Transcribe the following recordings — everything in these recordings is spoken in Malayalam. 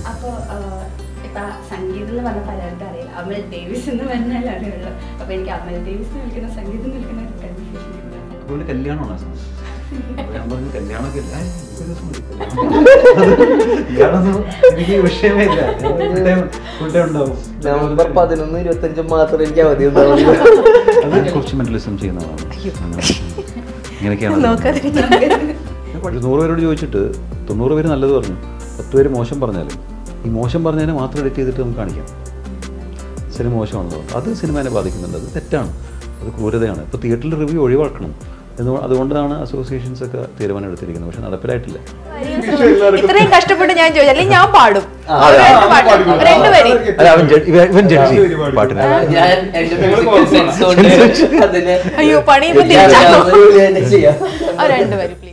അപ്പോൾ ഇപ്പൊ സംഗീതം എന്ന് പറഞ്ഞ പലർക്കും അറിയില്ല അമൽ ഡേവിസ് എന്ന് പറഞ്ഞാൽ അറിയുള്ളൂ അപ്പൊ എനിക്ക് അമൽ ഡേവിസ് നിൽക്കുന്ന സംഗീതം നിൽക്കുന്ന ഒരു കൺഫ്യൂഷൻ അതുകൊണ്ട് കല്യാണമാണ് ആ സമയം അപ്പൊ ഞാൻ പറഞ്ഞു കല്യാണമൊക്കെ ഇല്ല. ഏയ്, ഒരു ദിവസം മതി കല്യാണം. കല്യാണമൊന്നും എനിക്ക് വിഷയമേ ഇല്ല ഫുൾ ടൈം ഫുൾ ടൈം ഉണ്ടാവും നവംബർ പതിനൊന്ന് ഇരുപത്തഞ്ചും മാത്രം എനിക്ക് അവധി ഉണ്ടാവുള്ളൂ അത് കുറച്ച് മെന്റലിസം ചെയ്യുന്നതാണ് ഇങ്ങനെയൊക്കെയാണ് ഒരു നൂറ് പേരോട് ചോദിച്ചിട്ട് തൊണ്ണൂറ് പേര് നല്ലത് പറഞ്ഞു പത്ത് പേര് മോശം പറഞ്ഞാലും ഈ മോശം പറഞ്ഞതിനെ മാത്രം എഡിറ്റ് ചെയ്തിട്ട് നമുക്ക് കാണിക്കാം സിനിമ മോശമാണല്ലോ അത് സിനിമേനെ ബാധിക്കുന്നുണ്ട് അത് തെറ്റാണ് അത് ക്രൂരതയാണ് ഇപ്പോൾ തിയേറ്ററിൽ റിവ്യൂ ഒഴിവാക്കണം എന്ന് അതുകൊണ്ടാണ് അസോസിയേഷൻസ് ഒക്കെ തീരുമാനം എടുത്തിരിക്കുന്നത് പക്ഷെ നടപ്പിലായിട്ടില്ല ഇത്രയും കഷ്ടപ്പെട്ട് ഞാൻ ചോദിച്ചു അല്ലെങ്കിൽ ഞാൻ പാടും അതെ, രണ്ട് ആ, പാട്ട്. പാടും. രണ്ട് വരി അല്ല അവൻ judge- ഇവൻ- ഇവൻ ജഡ്ജ് ചെയ്യും പാട്ടിനെ ഞാൻ എന്റെ musical sense കൊണ്ട് അതിനെ അയ്യോ പണി ഇപ്പൊ ഞാൻ തിരിച്ചാണോ ജോലി തന്നെ ചെയ്യാം ആ രണ്ട് വരി പ്ലീസ്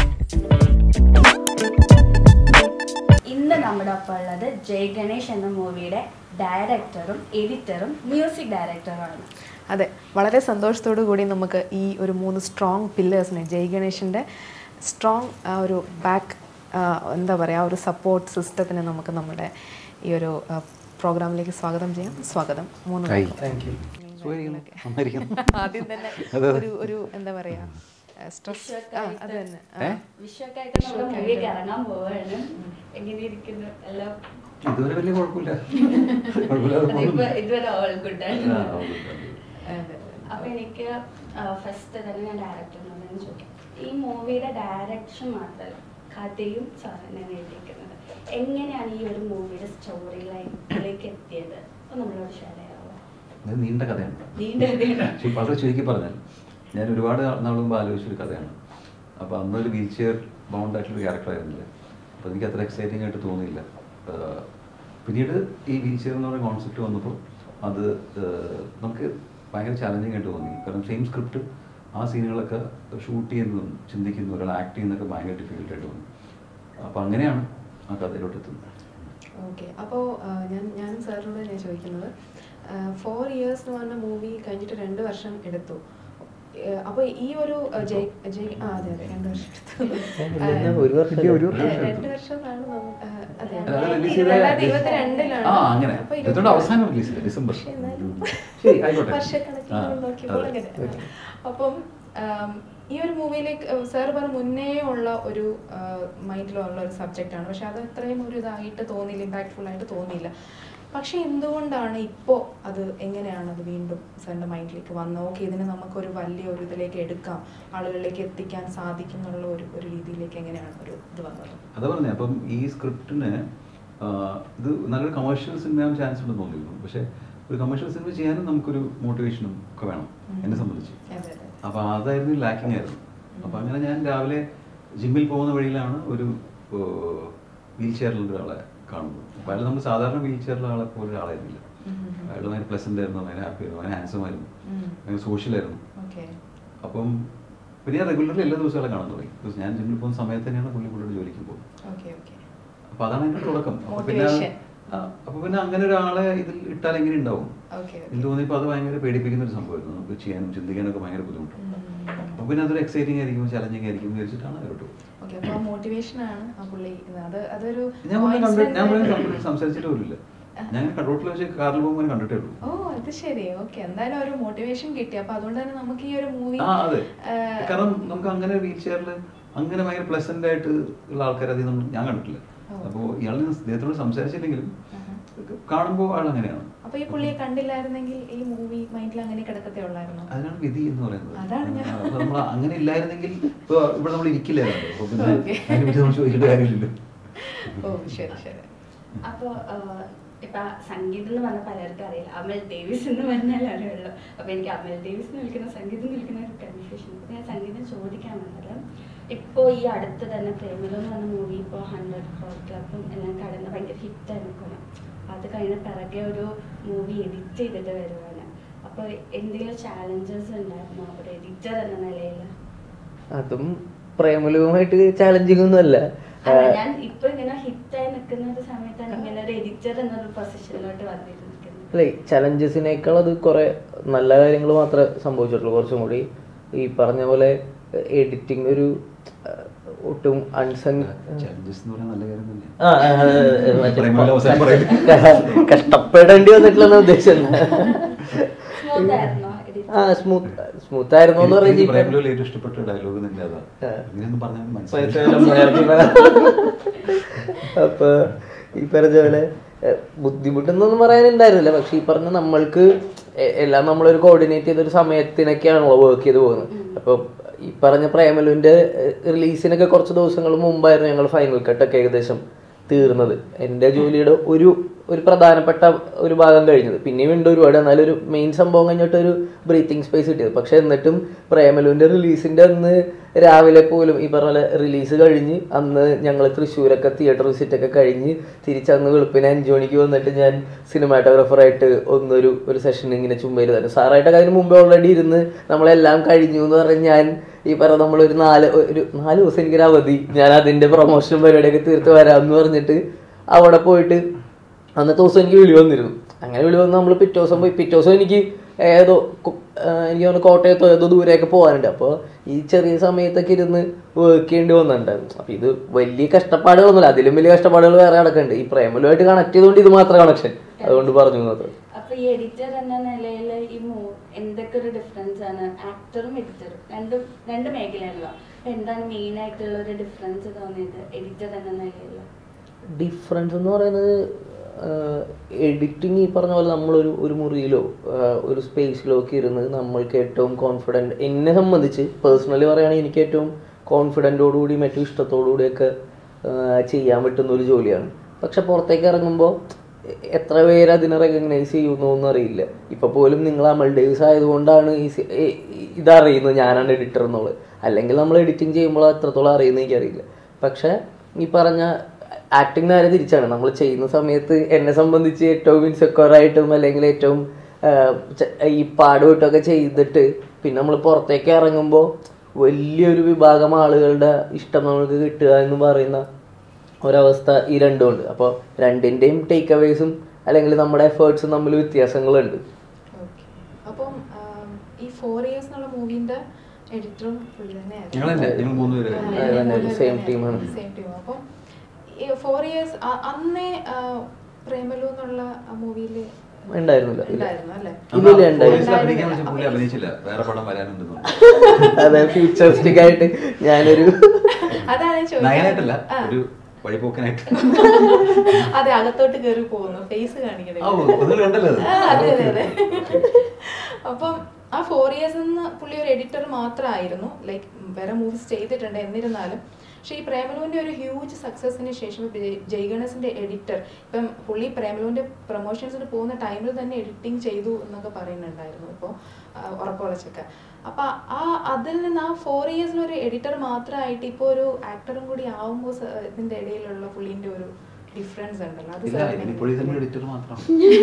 ഇന്ന് നമ്മുടെ ഒപ്പം ഉള്ളത് ജയ് ഗണേഷ് എന്ന മൂവിയുടെ ഡയറക്ടറും എഡിറ്ററും മ്യൂസിക് ഡയറക്ടറുമാണ് അതെ വളരെ സന്തോഷത്തോടു കൂടി നമുക്ക് ഈ ഒരു മൂന്ന് സ്ട്രോങ് പില്ലേഴ്സിനെ ജയ് ഗണേഷിൻ്റെ സ്ട്രോങ് ആ ഒരു ബാക്ക് എന്താ പറയുക ആ ഒരു സപ്പോർട്ട് സിസ്റ്റത്തിന് നമുക്ക് നമ്മുടെ ഈ ഒരു ആ, പ്രോഗ്രാമിലേക്ക് സ്വാഗതം ചെയ്യാം സ്വാഗതം മൂന്ന് കൈ. പേർക്കും. താങ്ക് യു കാര്യങ്ങളൊക്കെ. നന്നായിരിക്കുന്നു. ആദ്യം തന്നെ അതെ, അതെ. ഒരു ഒരു എന്താ പറയാ സ്ട്രെസ് ആ അത് തന്നെ ആ. വിഷുവൊക്കെയായിട്ട് നമ്മുടെ മൂവിയൊക്കെ ഇറങ്ങാൻ പോവാണ് എങ്ങനെ ഇരിക്കുന്നു എല്ലാം ഇതുവരെ വലിയ കുഴപ്പമില്ല കുഴപ്പമില്ലാതെ അതിപ്പോ പോകുന്നു. ഇതുവരെ ഓൾ ഗുഡാണ് ആ, all good, all good. അതെ. അപ്പൊ എനിക്ക് ഫസ്റ്റ് തന്നെ ഞാൻ ഡയറക്ടറിനോട് ഞാൻ ചോദിക്കാം ഈ മൂവിയുടെ ഡയറക്ഷൻ മാത്രമല്ല കഥയും സാറിനെ എഴുതിയിരിക്കുന്നത് എങ്ങനെയാണ് ഈ ഒരു മൂവിയുടെ സ്റ്റോറി ലൈനിലേക്ക് എത്തിയത് അപ്പൊ നമ്മളോട് ഷെയർ ചെയ്യാവോ ഇത് നീണ്ട കഥയാണ് നീണ്ട കഥയാണ്. പക്ഷേ വളരെ ചുരുക്കി പറഞ്ഞാൽ ഞാൻ ഒരുപാട് നാൾ മുമ്പ് ആലോചിച്ചൊരു കഥയാണ് അപ്പോൾ അന്നൊരു വീൽ ചെയർ ബൗണ്ട് ആയിട്ടുള്ള ക്യാരക്ടർ ആയിരുന്നില്ല അപ്പോൾ എനിക്ക് അത്ര എക്സൈറ്റിംഗ് ആയിട്ട് തോന്നിയില്ല ആഹ് പിന്നീട് ഈ വീൽ ചെയർ എന്ന് പറയുന്ന കോൺസെപ്റ്റ് വന്നപ്പോൾ അത് ആഹ് നമുക്ക് ഭയങ്കര ചാലഞ്ചിങ് ആയിട്ട് തോന്നി കാരണം സെയിം സ്ക്രിപ്റ്റ് ആ സീനുകളൊക്കെ ഷൂട്ട് ചെയ്യുന്നതും ചിന്തിക്കുന്നതും ഒരാൾ ആക്ട് ചെയ്യുന്നതൊക്കെ ഭയങ്കര ഡിഫിക്കൽട്ടായിട്ട് തോന്നി അപ്പോൾ അങ്ങനെയാണ് ആ കഥയിലോട്ട് എത്തുന്നത് ഓക്കെ അപ്പോൾ ഞാൻ ഞാനും സാറിനോട് ഞാൻ ചോദിക്കുന്നത് ഫോർ ഇയേഴ്സ് എന്ന് പറഞ്ഞ മൂവി കഴിഞ്ഞിട്ട് രണ്ട് വർഷം എടുത്തു അപ്പോൾ ഈ ഒരു ആ, ജയ് ജയ് ആ അതെ അതെ രണ്ട് വർഷം എടുത്തു ഇല്ല, ഒരു വർഷം ഇല്ല, ഒരു വർഷം ആ, എടുത്തു. രണ്ട് വർഷം എന്നാണ് നമ്മ- ആ, അതെ അത് release ചെയ്ത- രണ്ടായിരത്തി ഇരുപത്തിരണ്ടിലാണ് ആ അങ്ങനെ അപ്പോൾ ഇരുപത്തിരണ്ട് അവസാനം റിലീസ് ചെയ്തത് ഡിസംബർ പക്ഷേ എന്നാലും ശരി ആയിക്കോട്ടെ വർഷക്കണക്കിന് ആ, നോക്കിയപ്പോൾ അതെ. അങ്ങനെ അപ്പം ആം, ഈ ഒരു മൂവിയിലേക്ക് സാർ പറഞ്ഞ മുന്നേ ഉള്ള ഒരു മൈൻഡിലുള്ള ഒരു സബ്ജക്റ്റ് ആണ് പക്ഷെ അത് അത്രയും ഒരു ഇതായിട്ട് തോന്നിയില്ല ഇമ്പാക്ട്ഫുൾ ആയിട്ട് തോന്നിയില്ല പക്ഷെ എന്തുകൊണ്ടാണ് ഇപ്പോൾ അത് എങ്ങനെയാണ് അത് വീണ്ടും സാറിൻ്റെ മൈൻഡിലേക്ക് വന്നത് ഓക്കെ ഇതിനെ നമുക്കൊരു വലിയ ഒരു ഇതിലേക്ക് എടുക്കാം ആളുകളിലേക്ക് എത്തിക്കാൻ സാധിക്കും എന്നുള്ള ഒരു ഒരു രീതിയിലേക്ക് എങ്ങനെയാണ് ഒരു ഇത് വന്നത് അതാ പറഞ്ഞേ അപ്പം ഈ സ്ക്രിപ്റ്റിന് ഇത് നല്ലൊരു കമേഴ്ഷ്യൽ സിനിമയാവാൻ ചാൻസ് ഉണ്ടെന്ന് തോന്നിയിരുന്നു പക്ഷേ ഒരു കമേഴ്ഷ്യൽ സിനിമ ചെയ്യാനും നമുക്കൊരു മോട്ടിവേഷനും ഒക്കെ വേണം ഉം. എന്നെ സംബന്ധിച്ച് അതെ അതെ അപ്പോൾ അതായിരുന്നു ലാക്കിംഗ് ആയിരുന്നു അപ്പോൾ അങ്ങനെ ഞാൻ രാവിലെ ജിമ്മിൽ പോകുന്ന വഴിയിലാണ് ഒരു വീൽ ചെയറിലുള്ള ഒരാളെ കാണുന്നത് അപ്പോൾ അയാൾ നമ്മൾ സാധാരണ വീൽ ചെയറിലുള്ള ആളെ പോലെ ഒരാളായിരുന്നില്ല ഉം ഉം ഉം. അയാൾ ഭയങ്കര പ്ലസൻ്റ് ആയിരുന്നു ഭയങ്കര ഹാപ്പി ആയിരുന്നു ഭയങ്കര ഹാൻസം ആയിരുന്നു ഉം. ഭയങ്കര സോഷ്യലായിരുന്നു ഓക്കെ അപ്പം പിന്നെ ഞാൻ റെഗുലർലി എല്ലാ ദിവസവും ആളെ കാണാൻ തുടങ്ങി ബിക്കോസ് ഞാൻ ജിമ്മിൽ പോകുന്ന സമയത്ത് തന്നെയാണ് പുള്ളി പുള്ളിയുടെ ജോലിക്ക് പോകുന്നത് ഓക്കെ ഓക്കെ അപ്പൊ അതാണ് എന്റെ തുടക്കം അപ്പൊ പിന്നെ Motivation. ആ, അപ്പൊ പിന്നെ അങ്ങനെ ഒരാളെ ഇതിൽ ഇട്ടാൽ എങ്ങനെ ഉണ്ടാവും ഓക്കെ എനിക്ക് തോന്നിയപ്പോൾ അത് ഭയങ്കര പേടിപ്പിക്കുന്ന ഒരു സംഭവമായിരുന്നു നമുക്ക് ചെയ്യാനും ചിന്തിക്കാനും ഒക്കെ ഭയങ്കര ബുദ്ധിമുട്ടുണ്ട് അപ്പൊ പിന്നെ അതൊരു എക്സൈറ്റിംഗ് ആയിരിക്കും ചലഞ്ചിങ് ആയിരിക്കും എന്ന് വിചാരിച്ചിട്ടാണ് അതിലോട്ട് പോകുന്നത്. ഓക്കെ അപ്പോൾ മോട്ടിവേഷൻ ആണ് ആ പുള്ളി ഇത്. അത് അതൊരു ഞാൻ പുള്ളിയെ കണ്ടിട്ട് ഞാൻ പുള്ളിയെ coincidence കണ്ടിട്ട് സംസാരിച്ചിട്ട് പോലില്ല ഞാൻ റോട്ടിൽ വെച്ച് കാറിൽ പോകുമ്പോൾ കണ്ടിട്ടേ ഉള്ളൂ ഓ അത് ശരി ഓക്കെ എന്തായാലും ഒരു മോട്ടിവേഷൻ കിട്ടി അപ്പൊ അതുകൊണ്ട് തന്നെ നമുക്ക് ഈ ഒരു മൂവി ആ അതെ കാരണം നമുക്ക് അങ്ങനെ വീൽ ചെയറിൽ അങ്ങനെ ഭയങ്കര പ്ലസന്റ് ആയിട്ട് ഉള്ള ആൾക്കാർ അധികം ഞാൻ കണ്ടിട്ടില്ല ഓ. അപ്പോൾ ഇയാൾ ഇദ്ദേഹത്തോട് സംസാരിച്ചില്ലെങ്കിലും കാണുമ്പോൾ ആൾ അങ്ങനെയാണ് അപ്പൊ ഈ പുള്ളിയെ കണ്ടില്ലായിരുന്നെങ്കിൽ ഈ മൂവി മൈൻഡിൽ അങ്ങനെ കിടക്കത്തേ ഉള്ളായിരുന്നു അതിനാണ് വിധി എന്ന് പറയുന്നത് അതാണ് ഞാൻ- ആ, അപ്പൊ നമ്മൾ അങ്ങനെ ഇല്ലായിരുന്നെങ്കിൽ ഇപ്പൊ ഇവിടെ നമ്മൾ ഇരിക്കില്ലായിരുന്നു അപ്പൊ പിന്നെ Okay. അതിനെ പറ്റി നമ്മൾ ചോദിക്കേണ്ട കാര്യമില്ലല്ലോ ഓ ശരി ശരി അപ്പൊ ഇപ്പൊ സംഗീതം എന്ന് പറഞ്ഞ പലർക്കും അറിയില്ല അമൽ ഡേവിസ് എന്ന് പറഞ്ഞാൽ അറിയുള്ളൂ അപ്പൊ എനിക്ക് അമൽ ഡേവിസ് എന്ന് വിളിക്കുന്ന സംഗീതം എന്ന് വിളിക്കുന്ന ഒരു കൺഫ്യൂഷൻ അപ്പൊ ഞാൻ സംഗീതം ചോദിക്കാൻ വന്നത് ഇപ്പോ ഈ അടുത്ത് തന്നെ പ്രേമലോ എന്ന് പറഞ്ഞ മൂവി ഇപ്പോൾ ഹൺഡ്രഡ് ക്രോർ ക്ലബും എല്ലാം കടന്ന് ഭയങ്കര ഹിറ്റ് നിൽക്കണം അത് കഴിഞ്ഞ പിറകെ ഒരു മൂവി എഡിറ്റ് ചെയ്തിട്ട് വരുവാണ് അപ്പൊ എന്തെങ്കിലും ചാലഞ്ചസ് ഉണ്ടായിരുന്നോ ഒരു എഡിറ്റർ എന്ന നിലയിൽ അതും പ്രേമലുവുമായിട്ട് ചാലഞ്ചിങ് ഒന്നും അല്ല അല്ല ഞാൻ ഇപ്പൊ ഇങ്ങനെ ഹിറ്റായി നിൽക്കുന്ന ഒരു സമയത്താണ് ഇങ്ങനെ ഒരു എഡിറ്റർ എന്നൊരു പൊസിഷനിലോട്ട് വന്നിരിക്കുന്നത് അല്ലേ ചലഞ്ചസിനേക്കാൾ അത് കുറെ നല്ല കാര്യങ്ങൾ മാത്രമേ സംഭവിച്ചിട്ടുള്ളൂ കുറച്ചും കൂടി ഈ പറഞ്ഞ പോലെ എഡിറ്റിംഗ് ഒരു അഹ്, ഒട്ടും അൺസങ് ചലഞ്ചസ് എന്ന് പറയാൻ നല്ല കാര്യം തന്നെ ആ, ആ, ആ, ആ, മറ്റേ പറയുമ്പോൾ അവസാനം പറയും. കഷ്ടപ്പെടേണ്ടി വന്നിട്ടില്ലെന്ന ഉദ്ദേശം സ്മൂത്ത് ആയിരുന്നോ edit? ആ സ്മൂത്ത് സ്മൂത്ത് ആയിരുന്നു എന്ന് എനിക്ക് പറയുന്നത് പ്രേമലോയിൽ ഏറ്റവും ഇഷ്ടപ്പെട്ട ഡയലോഗ് നിന്റെ അതാ ആ. ഇങ്ങനെയൊന്നും പറഞ്ഞാൽ അപ്പൊ ഈ പറഞ്ഞ പോലെ എഹ്, ബുദ്ധിമുട്ടെന്നൊന്നും പറയാനുണ്ടായിരുന്നില്ല പക്ഷെ ഈ പറഞ്ഞ നമ്മൾക്ക് എ- എല്ലാം നമ്മളൊരു കോർഡിനേറ്റ് ചെയ്തൊരു സമയത്തിനൊക്കെയാണല്ലോ വർക്ക് ചെയ്ത് പോകുന്നത് അപ്പൊ ഈ പറഞ്ഞ പ്രേമലുവിന്റെ റിലീസിനൊക്കെ കുറച്ച് ദിവസങ്ങൾ മുമ്പായിരുന്നു ഞങ്ങൾ ഫൈനൽ കട്ടൊക്കെ ഏകദേശം തീർന്നത് എൻ്റെ ജോലിയുടെ ഒരു ഒരു പ്രധാനപ്പെട്ട ഒരു ഭാഗം കഴിഞ്ഞത് പിന്നെയും ഉണ്ട് ഒരുപാട് എന്നാലും ഒരു മെയിൻ സംഭവം കഴിഞ്ഞിട്ട് ഒരു ബ്രീത്തിങ് സ്പേസ് കിട്ടിയത് പക്ഷെ എന്നിട്ടും പ്രേമലുവിന്റെ റിലീസിന്റെ അന്ന് രാവിലെ പോലും ഈ പറഞ്ഞ പോലെ റിലീസ് കഴിഞ്ഞ് അന്ന് ഞങ്ങൾ തൃശ്ശൂരൊക്കെ തിയേറ്റർ വിസിറ്റ് ഒക്കെ കഴിഞ്ഞ് തിരിച്ചന്ന് വെളുപ്പിന് അഞ്ചു മണിക്ക് വന്നിട്ട് ഞാൻ സിനിമാറ്റോഗ്രാഫറായിട്ട് ഒന്നൊരു ഒരു സെഷൻ ഇങ്ങനെ ചുമ്പയിൽ തന്നെ സാറായിട്ടൊക്കെ അതിന് മുമ്പേ ഓൾറെഡി ഇരുന്ന് നമ്മളെല്ലാം കഴിഞ്ഞു എന്ന് പറഞ്ഞ് ഞാൻ ഈ പറഞ്ഞ നമ്മളൊരു നാല് ഒരു നാല് ദിവസം എനിക്കൊരു അവധി ഞാൻ അതിന്റെ പ്രൊമോഷൻ പരിപാടിയൊക്കെ തീർത്ത് വരാമെന്ന് പറഞ്ഞിട്ട് അവിടെ പോയിട്ട് അന്നത്തെ ദിവസം എനിക്ക് വിളി വന്നിരുന്നു അങ്ങനെ വിളി വന്ന് നമ്മൾ പിറ്റേ ദിവസം പോയി പിറ്റേ ദിവസം എനിക്ക് ഏതോ കു- ആ, എനിക്ക് തോന്നുന്നു കോട്ടയത്തോ ഏതോ ദൂരെയൊക്കെ പോകാനുണ്ട് അപ്പോൾ ഈ ചെറിയ സമയത്തൊക്കെ ഇരുന്ന് വർക്ക് ചെയ്യേണ്ടി വന്നിട്ടുണ്ടായിരുന്നു അപ്പോൾ ഇത് വലിയ കഷ്ടപ്പാടുകളൊന്നുമില്ല അതിലും വലിയ കഷ്ടപ്പാടുകൾ വേറെ നടക്കുന്നുണ്ട് ഈ പ്രേമലുമായിട്ട് കണക്ട് ചെയ്തുകൊണ്ട് ഇത് മാത്രം കണക്ഷൻ അതുകൊണ്ട് പറഞ്ഞു മാത്രം അപ്പൊ ഈ എഡിറ്റർ എന്ന നിലയിൽ ഈ മൂ എന്തൊക്കെ ഒരു ഡിഫറൻസ് ആണ് ആക്ടറും എഡിറ്ററും രണ്ടും രണ്ട് മേഖലയല്ലോ അപ്പൊ എന്താണ് മെയിൻ ആയിട്ടുള്ള ഒരു ഡിഫറൻസ് തോന്നിയത് എഡിറ്റർ എന്ന നിലയിൽ ഡിഫറൻസ് എന്ന് പറയുന്നത് എഡിറ്റിംഗ് ഈ പറഞ്ഞ പോലെ നമ്മളൊരു ഒരു മുറിയിലോ ആഹ് ഒരു സ്പേസിലോ ഒക്കെ ഇരുന്ന് നമ്മൾക്ക് ഏറ്റവും കോൺഫിഡൻറ്റ് എന്നെ സംബന്ധിച്ച് പേഴ്സണലി പറയുകയാണെങ്കിൽ എനിക്ക് ഏറ്റവും കോൺഫിഡൻറ്റോടുകൂടി ഏറ്റവും ഇഷ്ടത്തോടുകൂടിയൊക്കെ ആഹ് ചെയ്യാൻ പറ്റുന്ന ഒരു ജോലിയാണ് പക്ഷെ പുറത്തേക്ക് ഇറങ്ങുമ്പോൾ എത്ര പേര് അതിനെ റെക്കഗ്നൈസ് ചെയ്യുന്നു ഒന്നും അറിയില്ല ഇപ്പൊ പോലും നിങ്ങൾ അമൽ ഡേവിസ് ആയതുകൊണ്ടാണ് ഈ സി- ഈ- ഈ- ഇതറിയുന്നത് ഞാനാണ് എഡിറ്റർ എന്നുള്ളത് അല്ലെങ്കിൽ നമ്മൾ എഡിറ്റിംഗ് ചെയ്യുമ്പോൾ എത്രത്തോളം അറിയുന്നത് എനിക്കറിയില്ല പക്ഷെ ഈ പറഞ്ഞ ആക്ടിങ് നേരെ തിരിച്ചാണ് നമ്മൾ ചെയ്യുന്ന സമയത്ത് എന്നെ സംബന്ധിച്ച് ഏറ്റവും ഇൻസെക്യൂർ ആയിട്ടും അല്ലെങ്കിൽ ഏറ്റവും ആ, ച- ഈ പാടുവിട്ടൊക്കെ ചെയ്തിട്ട് പിന്നെ നമ്മൾ പുറത്തേക്ക് ഇറങ്ങുമ്പോൾ വലിയൊരു വിഭാഗം ആളുകളുടെ ഇഷ്ടം നമുക്ക് കിട്ടുക എന്ന് പറയുന്ന ഒരവസ്ഥ ഈ രണ്ടും ഉണ്ട് അപ്പോൾ രണ്ടിൻ്റെയും ടേക്ക് അവേസും അല്ലെങ്കിൽ നമ്മുടെ എഫേർട്സും തമ്മിൽ വ്യത്യാസങ്ങളുണ്ട് Okay. അപ്പം ആം, ഈ ഫോർ ഇയേഴ്സ് എന്നുള്ള മൂവിന്റെ എഡിറ്ററും പുള്ളി ഞങ്ങൾ തന്നെ, ഞങ്ങൾ മൂന്ന് പേര്. അത് തന്നെ, same team ആണ്. സെയിം ടീം അപ്പം ഈ ഫോർ ഇയേഴ്സ് അന്നേ ആ, പ്രേമലു എന്നുള്ള മൂവിയിൽ ഉണ്ടായിരുന്നില്ല ഇല്ല. ഉണ്ടായിരുന്നു അല്ലേ ഇല്ല, ഇല്ല, ഉണ്ടായിരുന്നു. പോലീസിൽ അഭിനയിക്കാൻ വിളിച്ച പുള്ളി അഭിനയിച്ചില്ല വേറെ പടം വരാനുണ്ടെന്ന് പറഞ്ഞു. അതെ ഫ്യൂച്ചറിസ്റ്റിക് ആയിട്ട് ഞാനൊരു അതാണ് ഞാൻ ചോദിക്കുന്നത്. നയനായിട്ടല്ല ആ. ഒരു വഴിപോക്കനായിട്ട് അതെ അകത്തോട്ട് കയറി പോകുന്നു ഫേസ് കാണിക്കണേ ആ, ഒന്നുകൂടി കണ്ടല്ലോ അത്. ആ, അതെ അതെ അതെ അപ്പം ആ ഫോർ ഇയേഴ്സ് എന്ന് പുള്ളി ഒരു എഡിറ്റർ മാത്രമായിരുന്നു ലൈക്ക് വേറെ മൂവീസ് ചെയ്തിട്ടുണ്ട് എന്നിരുന്നാലും പക്ഷേ ഈ പ്രേമലുവിന്റെ ഒരു ഹ്യൂജ് സക്സസിന് ശേഷം ഇപ്പൊ ജയ്- ജയ്ഗണസിന്റെ എഡിറ്റർ ഇപ്പം പുള്ളി പ്രേമലുവിന്റെ പ്രൊമോഷൻസിന് പോകുന്ന ടൈമിൽ തന്നെ എഡിറ്റിംഗ് ചെയ്തു എന്നൊക്കെ പറയുന്നുണ്ടായിരുന്നു ഇപ്പോൾ ഉറപ്പുളച്ചൊക്കെ അപ്പൊ ആ അതിൽ നിന്ന് ആ ഫോർ ഇയേഴ്സിൽ ഒരു എഡിറ്റർ മാത്രമായിട്ട് ഇപ്പോൾ ഒരു ആക്ടറും കൂടി ആവുമ്പോൾ ഇതിന്റെ ഇടയിലുള്ള പുള്ളിന്റെ ഒരു ഡിഫറൻസ് ഉണ്ടല്ലോ അത് ഇല്ല സാറിന് ഇനി പുള്ളി തന്നെ എഡിറ്റർ മാത്രം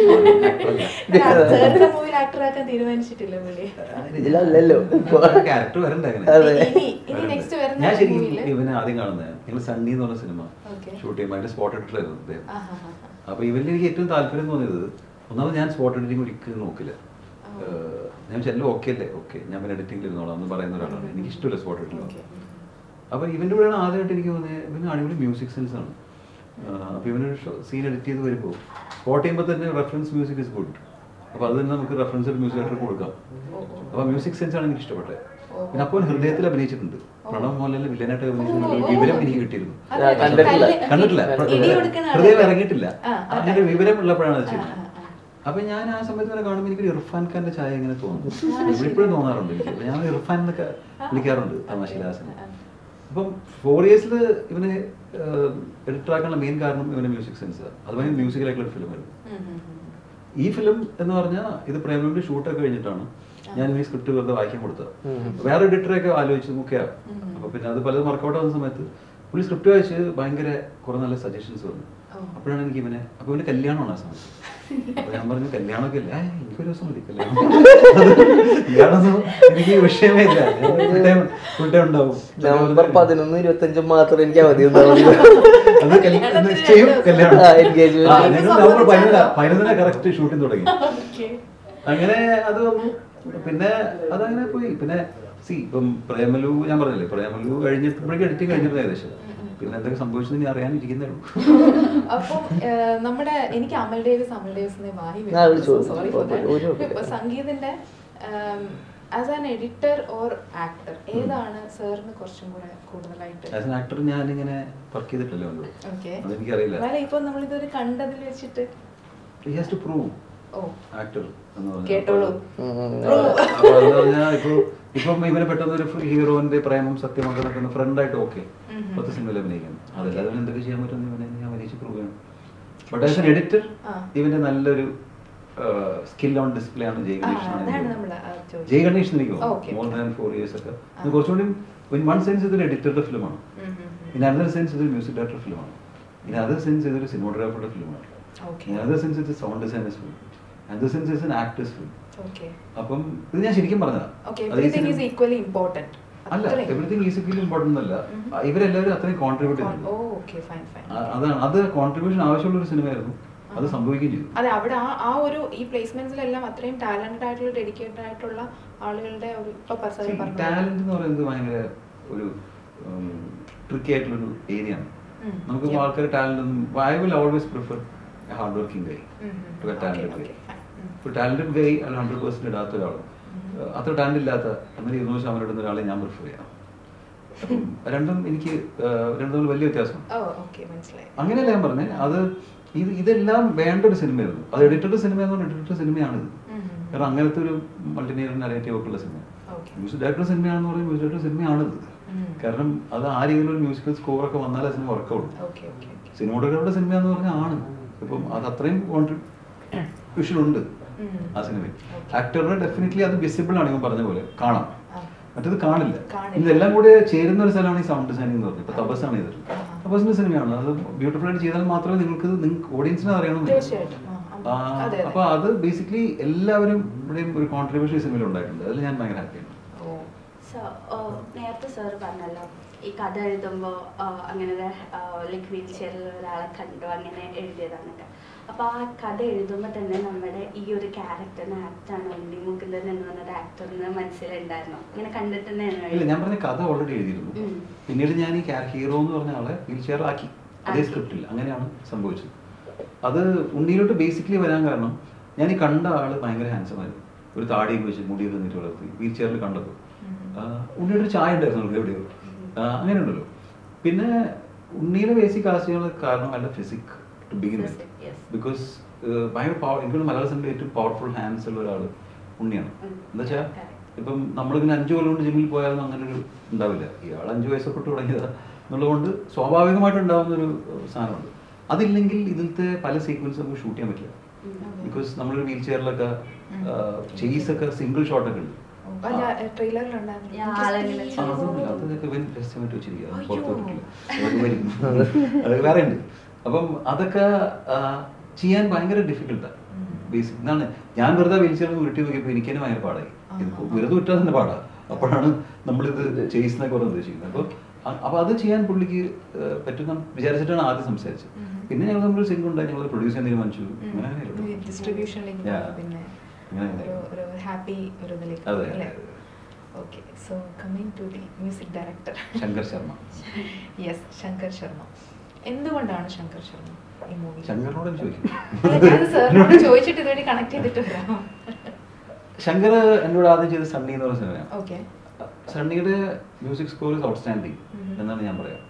സാറിന്റെ മൂവിയിൽ ആക്ടറാക്കാൻ തീരുമാനിച്ചിട്ടില്ല പുള്ളി ഇതിലല്ലല്ലോ ക്യാരക്ടർ വരണ്ടേ അങ്ങനെ അതെ. ഇനി ഇനി നെക്സ്റ്റ് വരുന്ന ഞാൻ ശരിക്കും മൂവിയില് ഇവനെ ആദ്യം കാണുന്നത് ഞങ്ങൾ സണ്ണി എന്ന് പറഞ്ഞ സിനിമ Okay. ഷൂട്ട് ചെയ്യുമ്പോൾ അതിന്റെ സ്പോട്ട് എഡിറ്ററായിരുന്നു അദ്ദേഹം ആഹാ, ആഹാ. അപ്പൊ ഇവരിൽ എനിക്ക് ഏറ്റവും താല്പര്യം തോന്നിയത് ഒന്നാമത് ഞാൻ സ്പോട്ട് എഡിറ്റിംഗ് ഒരിക്കലും നോക്കില്ല ആ. ഏഹ് ഞാൻ ചെല്ലു ഓക്കെ അല്ലേ ഓക്കെ ഞാൻ പിന്നെ എഡിറ്റിംഗിൽ ഇരുന്നോളാം എന്ന് പറയുന്ന ഒരാളാണ് എനിക്ക് ഇഷ്ടമില്ല സ്പോട്ട് എഡിറ്റിംഗ് Okay. അപ്പൊ ഇവന്റെ കൂടെയാണ് ആദ്യമായിട്ട് എനിക്ക് തോന്നിയത് ഇവന് അടിപൊളി മ്യൂസിക് സെൻസ് ആണ് ആഹ് അപ്പൊ ഇവനൊരു സീൻ എഡിറ്റ് ചെയ്ത് വരുമ്പോൾ സ്പോട്ട് ചെയ്യുമ്പോൾ തന്നെ റെഫറൻസ് മ്യൂസിക് ഇസ് ഗുഡ് അപ്പൊ അത് തന്നെ നമുക്ക് റെഫറൻസ് മ്യൂസിക് ഡയറക്ടർ കൊടുക്കാം അപ്പൊ മ്യൂസിക് സെൻസ് ആണ് എനിക്ക് ഇഷ്ടപ്പെട്ടത് പിന്നെ അപ്പോൾ ഹൃദയത്തിൽ അഭിനയിച്ചിട്ടുണ്ട് പ്രണവ് മോഹൻലാൽ വില്ലനായിട്ട് അഭിനയിച്ചിട്ടുണ്ട് ഒരു വിവരം എനിക്ക് കിട്ടിയിരുന്നു അതെ, ഞാൻ കണ്ടിട്ടില്ല. കല്ല്- കണ്ടിട്ടില്ല ഇടി കൊടുക്കുന്ന ഹൃദയം ആളല്ലേ? ഇറങ്ങിയിട്ടില്ല ആ, ആ, അങ്ങനെ ഒരു വിവരം ഉള്ളപ്പോഴാണ് അത് ആ, ചെയ്തത് ആ, ആ. അപ്പൊ ഞാൻ ആ സമയത്ത് വരെ കാണുമ്പോൾ എനിക്ക് ഇർഫാൻ ഖാന്റെ ചായ ഇങ്ങനെ തോന്നും ഇവിടെ ഇപ്പോഴും തോന്നാറുണ്ട് എനിക്ക് അപ്പൊ ഞാൻ ഇർഫാൻ എന്നൊക്കെ വിളിക്കാറുണ്ട് തമാശിലാസനം അപ്പം ഫോർ ഇയേഴ്സിൽ ഇവന് എഡിറ്റർ ആക്കാനുള്ള മെയിൻ കാരണം ഇവന്റെ മ്യൂസിക് സെൻസ് അത് ഭയങ്കര മ്യൂസിക്കലായിട്ടുള്ള ഒരു ഫിലിമായിരുന്നു ഉം, ഉം, ഉം. ഈ ഫിലിം എന്ന് പറഞ്ഞാൽ ഇത് പ്രേമയുടെ ഷൂട്ടൊക്കെ കഴിഞ്ഞിട്ടാണ് ഞാൻ ഈ സ്ക്രിപ്റ്റ് വെറുതെ വായിക്കാൻ കൊടുത്തത് ഉം. വേറെ എഡിറ്ററൊക്കെ ആലോചിച്ച് നോക്കിയാ ഉം. അപ്പൊ പിന്നെ അത് പലതും വർക്കൗട്ട് ആവുന്ന സമയത്ത് പുള്ളി സ്ക്രിപ്റ്റ് വായിച്ച് ഭയങ്കര കുറെ നല്ല സജഷൻസ് വന്നു ഓ. അപ്പോഴാണ് എനിക്ക് ഇവനെ അപ്പൊ ഇവന്റെ കല്യാണമാണ് ആ സമയത്ത് അപ്പൊ ഞാൻ പറഞ്ഞു കല്യാണമൊക്കെ ഇല്ല "ഏയ്, എനിക്കൊരു ദിവസം മതി കല്യാണം കല്യാണമൊന്നും എനിക്ക് വിഷയമേ ഇല്ല ഫുൾ ടൈം ഫുൾ ടൈം ഉണ്ടാവും നവംബർ പതിനൊന്ന് ഇരുപത്തഞ്ചും മാത്രം എനിക്ക് അവധി ഉണ്ടാവുള്ളൂ അത് കല്യാണം നിശ്ചയം കല്യാണം ആ, engagement. ആ, ഞങ്ങൾ നവംബർ പതിനൊന്ന് പതിനൊന്നിന് കറക്റ്റ് ഷൂട്ടിംഗ് തുടങ്ങി Okay. അങ്ങനെ അത് വന്നു പിന്നെ അതങ്ങനെ പോയി പിന്നെ സി ഇപ്പം പ്രേമലു ഞാൻ പറഞ്ഞില്ലേ പ്രേമലു കഴിഞ്ഞപ്പോഴേക്കും എഡിറ്റിംഗ് കഴിഞ്ഞിരുന്നു ഏകദേശം പിന്നെ എന്തൊക്കെ സംഭവിച്ചത് ഇനി അറിയാനിരിക്കുന്നേ ഉള്ളൂ അപ്പം ഏഹ്, നമ്മുടെ എനിക്ക് അമൽ ഡേവിസ് അമൽ ഡേവിസ് എന്നേ വായി ആ, വിളിച്ചോ. സോറി ഒരു കുഴപ്പമില്ല. ഇപ്പൊ സംഗീതിന്റെ as an editor or actor ഏതാണ് സാറിന് കുറച്ചും കൂടെ കൂടുതലായിട്ട് ആസ് എൻ ആക്ടർ ഞാനിങ്ങനെ വർക്ക് ചെയ്തിട്ടില്ല ഉള്ളൂ ഓക്കെ അതെനിക്കറിയില്ല ഇപ്പൊ നമ്മളിതൊരു കണ്ടതിൽ വെച്ചിട്ട് he has to prove uh actor എന്ന് പറഞ്ഞാൽ കേട്ടോളൂ അപ്പൊ അതെന്ന് പറഞ്ഞാൽ ഇപ്പൊ ഇപ്പം ഇവനെ പെട്ടെന്ന് ഒരു ഹീറോന്റെ പ്രേമം സത്യമൊക്കെ നടക്കുന്ന ഫ്രണ്ടായിട്ട് ഓക്കെ ഉം. പത്ത് സിനിമയിൽ അഭിനയിക്കണം അതല്ലാതെ ഇവന് എന്തൊക്കെ ചെയ്യാൻ പറ്റുമെന്ന് ഇവനെ ഞാൻ അഭിനയിച്ച് പ്രൂവ് ചെയ്യണം ബട്ട് ആസ് എൻ പക്ഷേ- എഡിറ്റർ ആ. ഇവന്റെ നല്ലൊരു സ്കിൽ ഓൺ ഡിസ്പ്ലേ ആണ് ജയ് ആ, ഗണേഷ് അതാണ് നമ്മള് ആ ചോദിച്ചത്. ജയ് ഗണേഷ് എനിക്ക് Okay, more okay. Than four years ഒക്കെ ആ. ഇത് കുറച്ചുകൂടി ഇൻ വൺ സെൻസ് ഇതൊരു എഡിറ്ററുടെ ഫിലിമാണ് ഉം, ഉം, ഉം. ഇൻ അതർ സെൻസ് ഇതൊരു മ്യൂസിക് ഡയറക്ടർ ഫിലിമാണ് ഇൻ അതർ സെൻസ് ഇതൊരു സിനിമോഗ്രാഫറുടെ ഫിലിമാണ് Okay. ഇൻ അതർ സെൻസ് ഇത് sound designers film other sense is an actors film Okay. അപ്പം ഇത് ഞാൻ ശരിക്കും പറഞ്ഞതാ Okay, അത് ഈ everything is cinema- equally important. അല്ല അത്രയും. എവറിഥിങ് ഈസ് ഇക്വലി ഇമ്പോർട്ടൻ്റ് അല്ല ഉം. ആ, ഇവരെല്ലാവരും അത്രയും കോൺട്രിബ്യൂട്ട് ഓ ചെയ്തു ഓക്കെ ഫൈൻ ഫൈൻ അതാണ് അത് കോൺട്രിബ്യൂഷൻ ആവശ്യമുള്ള ഒരു സിനിമയായിരുന്നു അത് ആഹാ. സംഭവിക്കുകയും ചെയ്തു അതെ അവിടെ ആ ആ ഒരു ഈ പ്ലേസ്മെന്റ്സിലെല്ലാം അത്രയും ടാലന്റഡ് ആയിട്ടുള്ള ഡെഡിക്കേറ്റഡ് ആയിട്ടുള്ള ആളുകളുടെ ഒരു ഇപ്പൊ പർസവർ പറഞ്ഞു ടാലന്റ് എന്ന് പറയുന്നത് ഭയങ്കര ഒരു ട്രിക്കി ആയിട്ടുള്ളൊരു ഏരിയ ആണ് ഉം. നമുക്ക് Yeah. ആൾക്കാർ ടാലന്റ് ഒന്നും I will always prefer hard working guy ഉം, ഉം. To a Okay, talented okay, guy fine. ഉം. ഇപ്പോൾ ടാലന്റഡ് ഗൈ അല്ല ഹൺഡ്രഡ് പെർസെന്റ് ഇടാത്ത ഒരാൾ അത്ര ടാലന്റ് ഇല്ലാത്ത എന്നാൽ ഇരുന്നൂറ് ശതമാനം ഇടുന്ന ഒരാളെ ഞാൻ പ്രിഫർ ചെയ്യാം അപ്പം രണ്ടും എനിക്ക് ഏഹ്, രണ്ടും തമ്മിൽ വലിയ വ്യത്യാസമാണ് ഓ ഓക്കെ മനസ്സിലായി അങ്ങനെയല്ല ഞാൻ പറഞ്ഞത് അത് ഇത് ഇതെല്ലാം വേണ്ട ഒരു സിനിമയായിരുന്നു അത് എഡിറ്റഡ് സിനിമ എന്ന് പറഞ്ഞാൽ എഡിറ്റഡ് സിനിമയാണിത് ഉം, ഉം. കാരണം അങ്ങനത്തെ ഒരു മൾട്ടിമീഡിയ നരേറ്റീവ് ഒക്കെ ഉള്ള സിനിമ Okay. മ്യൂസിക് ഡയറക്ടർ സിനിമയാണെന്ന് പറയുമ്പോൾ മ്യൂസിക് ഡയറക്ടർ സിനിമയാണിത് ഉം. കാരണം അത് ആ രീതിയിലൊരു മ്യൂസിക്കൽ സ്കോർ ഒക്കെ വന്നാലേ cinema work out okay okay okay സിനിമോട്ടോഗ്രാഫറുടെ സിനിമ എന്ന് പറഞ്ഞാൽ ആണ് ഇപ്പം അത് അത്രയും കോൺട്രിബ്യൂഷൻ ഉണ്ട് ഉം. ആ സിനിമയിൽ Okay. ആക്ടറിന് ഡെഫിനറ്റ്ലി അത് വിസിബിൾ ആണ് ഇവൻ പറഞ്ഞ പോലെ കാണാം ആ. മറ്റത് കാണില്ല കാണില്ല. ഇതെല്ലാം കൂടെ ചേരുന്ന ഒരു സ്ഥലമാണ് ഈ സൗണ്ട് ഡിസൈനിങ് എന്ന് പറഞ്ഞത് ഇപ്പൊ തപസ്സാണ് ചെയ്തത് ആഹാ. തപസ്സിന്റെ സിനിമയാണ് അത് ബ്യൂട്ടിഫുൾ ആയിട്ട് ചെയ്താൽ മാത്രമേ നിങ്ങൾക്ക് നിങ്ങൾക്ക് ഓഡിയൻസിനെ അറിയണം തീർച്ചയായിട്ടും. ആ, ആ. ആ, അതെ, അതെ. അപ്പൊ അത് ബേസിക്കലി എല്ലാവരും ഇവിടെയും ഒരു കോൺട്രിബ്യൂഷൻ ഈ സിനിമയിൽ ഉണ്ടായിട്ടുണ്ട് അതിൽ ഞാൻ ഭയങ്കര ഹാപ്പിയാണ് ഓ സോ നേരത്തെ സാർ പറഞ്ഞല്ലോ ഈ കഥ എഴുതുമ്പോൾ അങ്ങനെ ലൈക്ക് വീൽ ചെയറിൽ ഒരാളെ കണ്ടു അങ്ങനെ എഴുതിയതാന്നൊക്കെ അപ്പോൾ ആ കഥ എഴുതുമ്പോൾ തന്നെ നമ്മുടെ ഈ ഒരു ക്യാരക്ടറിന് ആക്റ്റാണ് ഉണ്ണി മുകുന്ദൻ എന്ന് പറഞ്ഞൊരു ആക്ടറിന് മനസ്സിലുണ്ടായിരുന്നു ഇങ്ങനെ കണ്ടിട്ട് തന്നെയാണ് ഇല്ല ഞാൻ പറഞ്ഞ കഥ ഓൾറെഡി എഴുതിയിരുന്നു ഉം. പിന്നീട് ഞാൻ ഈ ഹീറോ എന്ന് പറഞ്ഞ ആളെ വീൽ ചെയർ ആക്കി അതേ ആക്കി. സ്ക്രിപ്റ്റിൽ അങ്ങനെയാണ് സംഭവിച്ചത് അത് ഉണ്ണിയിലോട്ട് ബേസിക്കലി വരാൻ കാരണം ഞാൻ ഈ കണ്ട ആള് ഭയങ്കര ഹാൻസം ആയിരുന്നു ഒരു താടിയൊക്കെ വെച്ച് മുടിയൊക്കെ നിന്നിട്ട് വളർത്തി വീൽ ചെയറിൽ കണ്ടപ്പോൾ ഉം. ആ, ഉണ്ണിയുടെ ഒരു ചായ ഉണ്ടായിരുന്നു നമുക്ക് എവിടെയോ ആ, അങ്ങനെ ഉണ്ടല്ലോ പിന്നെ ഉണ്ണിയുടെ ബേസിക് ആശയങ്ങൾ കാരണം അല്ല physique to begin with Physic, yes. Because ഭയങ്കര പവർ എനിക്ക് മലയാള സിനിമയിൽ ഏറ്റവും പവർഫുൾ ഹാൻഡ്സ് ഉള്ള ഒരാൾ ഉണ്ണിയാണ് ഉം. എന്താ വെച്ചാൽ Correct. ഇപ്പം നമ്മളിങ്ങനെ അഞ്ചു കൊല്ലം കൊണ്ട് ജിമ്മിൽ പോയാലും അങ്ങനെ ഒരു ഉണ്ടാവില്ല ഇയാൾ അഞ്ചു വയസ്സൊക്കെ തൊട്ട് തുടങ്ങിയതാ എന്നുള്ളതുകൊണ്ട് സ്വാഭാവികമായിട്ട് ഉണ്ടാകുന്ന ഒരു സാധനമുണ്ട് അതില്ലെങ്കിൽ ഇതിലത്തെ പല സീക്വൻസ് നമുക്ക് ഷൂട്ട് ചെയ്യാൻ പറ്റില്ല ഉം. ബിക്കോസ് നമ്മളൊരു വീൽ ചെയറിലൊക്കെ ഉം. ചെയ്സ് ഒക്കെ സിംഗിൾ ഷോട്ടൊക്കെ ഉണ്ട് അല്ല ആ. ട്രെയിലറിലുണ്ടായിരുന്നു ഞാൻ ആളെങ്ങനെ ആ, അതൊന്നുമില്ല. അതൊക്കെ ഇവൻ രഹസ്യമായിട്ട് വെച്ചിരിക്കുക. അത് പുറത്ത് അയ്യോ. വിട്ടിട്ടില്ല. അതൊക്കെ വരും. അത് വേറെ ഉണ്ട് അപ്പം അതൊക്കെ ആ, ചെയ്യാൻ ഭയങ്കര ഡിഫിക്കൽട്ടാണ് ഉം. ബേസിക് ഇതാണ് ഞാൻ വെറുതെ വീൽചെയർ ഉരുട്ടി നോക്കിയപ്പോൾ എനിക്ക് തന്നെ ഭയങ്കര പാടായി ഇത് ആഹാ. വെറുതെ വിട്ടാൽ തന്നെ പാടാ അപ്പോഴാണ് നമ്മളിത് ചെയ്സിനൊക്കെ പറഞ്ഞ് ഉദ്ദേശിക്കുന്നത് അപ്പോൾ അപ്പൊ അത് ചെയ്യാൻ പുള്ളിക്ക് ആ, പറ്റുന്ന വിചാരിച്ചിട്ടാണ് ആദ്യം സംസാരിച്ചത് ഉം. പിന്നെ ഞങ്ങൾ തമ്മിൽ സിങ്ക് ഉണ്ടായി ഞങ്ങൾ പ്രൊഡ്യൂസ് ചെയ്യാൻ തീരുമാനിച്ചു അങ്ങനെ അങ്ങനെ ഡിസ്ട്രിബ്യൂഷനിലേക്ക് Yeah. പിന്നെ അങ്ങനെ ഒരു ഒരു ഹാപ്പി ഒരു ഇതിലേക്ക് അതെ, അല്ലേ അതെ. Okay so coming to the music director Shankar Sharma yes Shankar Sharma എന്തുകൊണ്ടാണ് ശങ്കർ ശർമ്മ ഈ മൂവി ശങ്കറിനോട് ചോദിക്കും സാറിനോട് ചോദിച്ചിട്ട് ഇതുവരെ കണക്ട് ചെയ്തിട്ട് വരാം ശങ്കർ എന്നോട് ആദ്യം ചെയ്ത സണ്ണി എന്ന് പറഞ്ഞ സിനിമയാണ് ഓക്കെ സണ്ണിയുടെ മ്യൂസിക് സ്കോർ ഇസ് ഔട്ട്സ്റ്റാൻഡിങ് ഉം. എന്നാണ് ഞാൻ പറയാം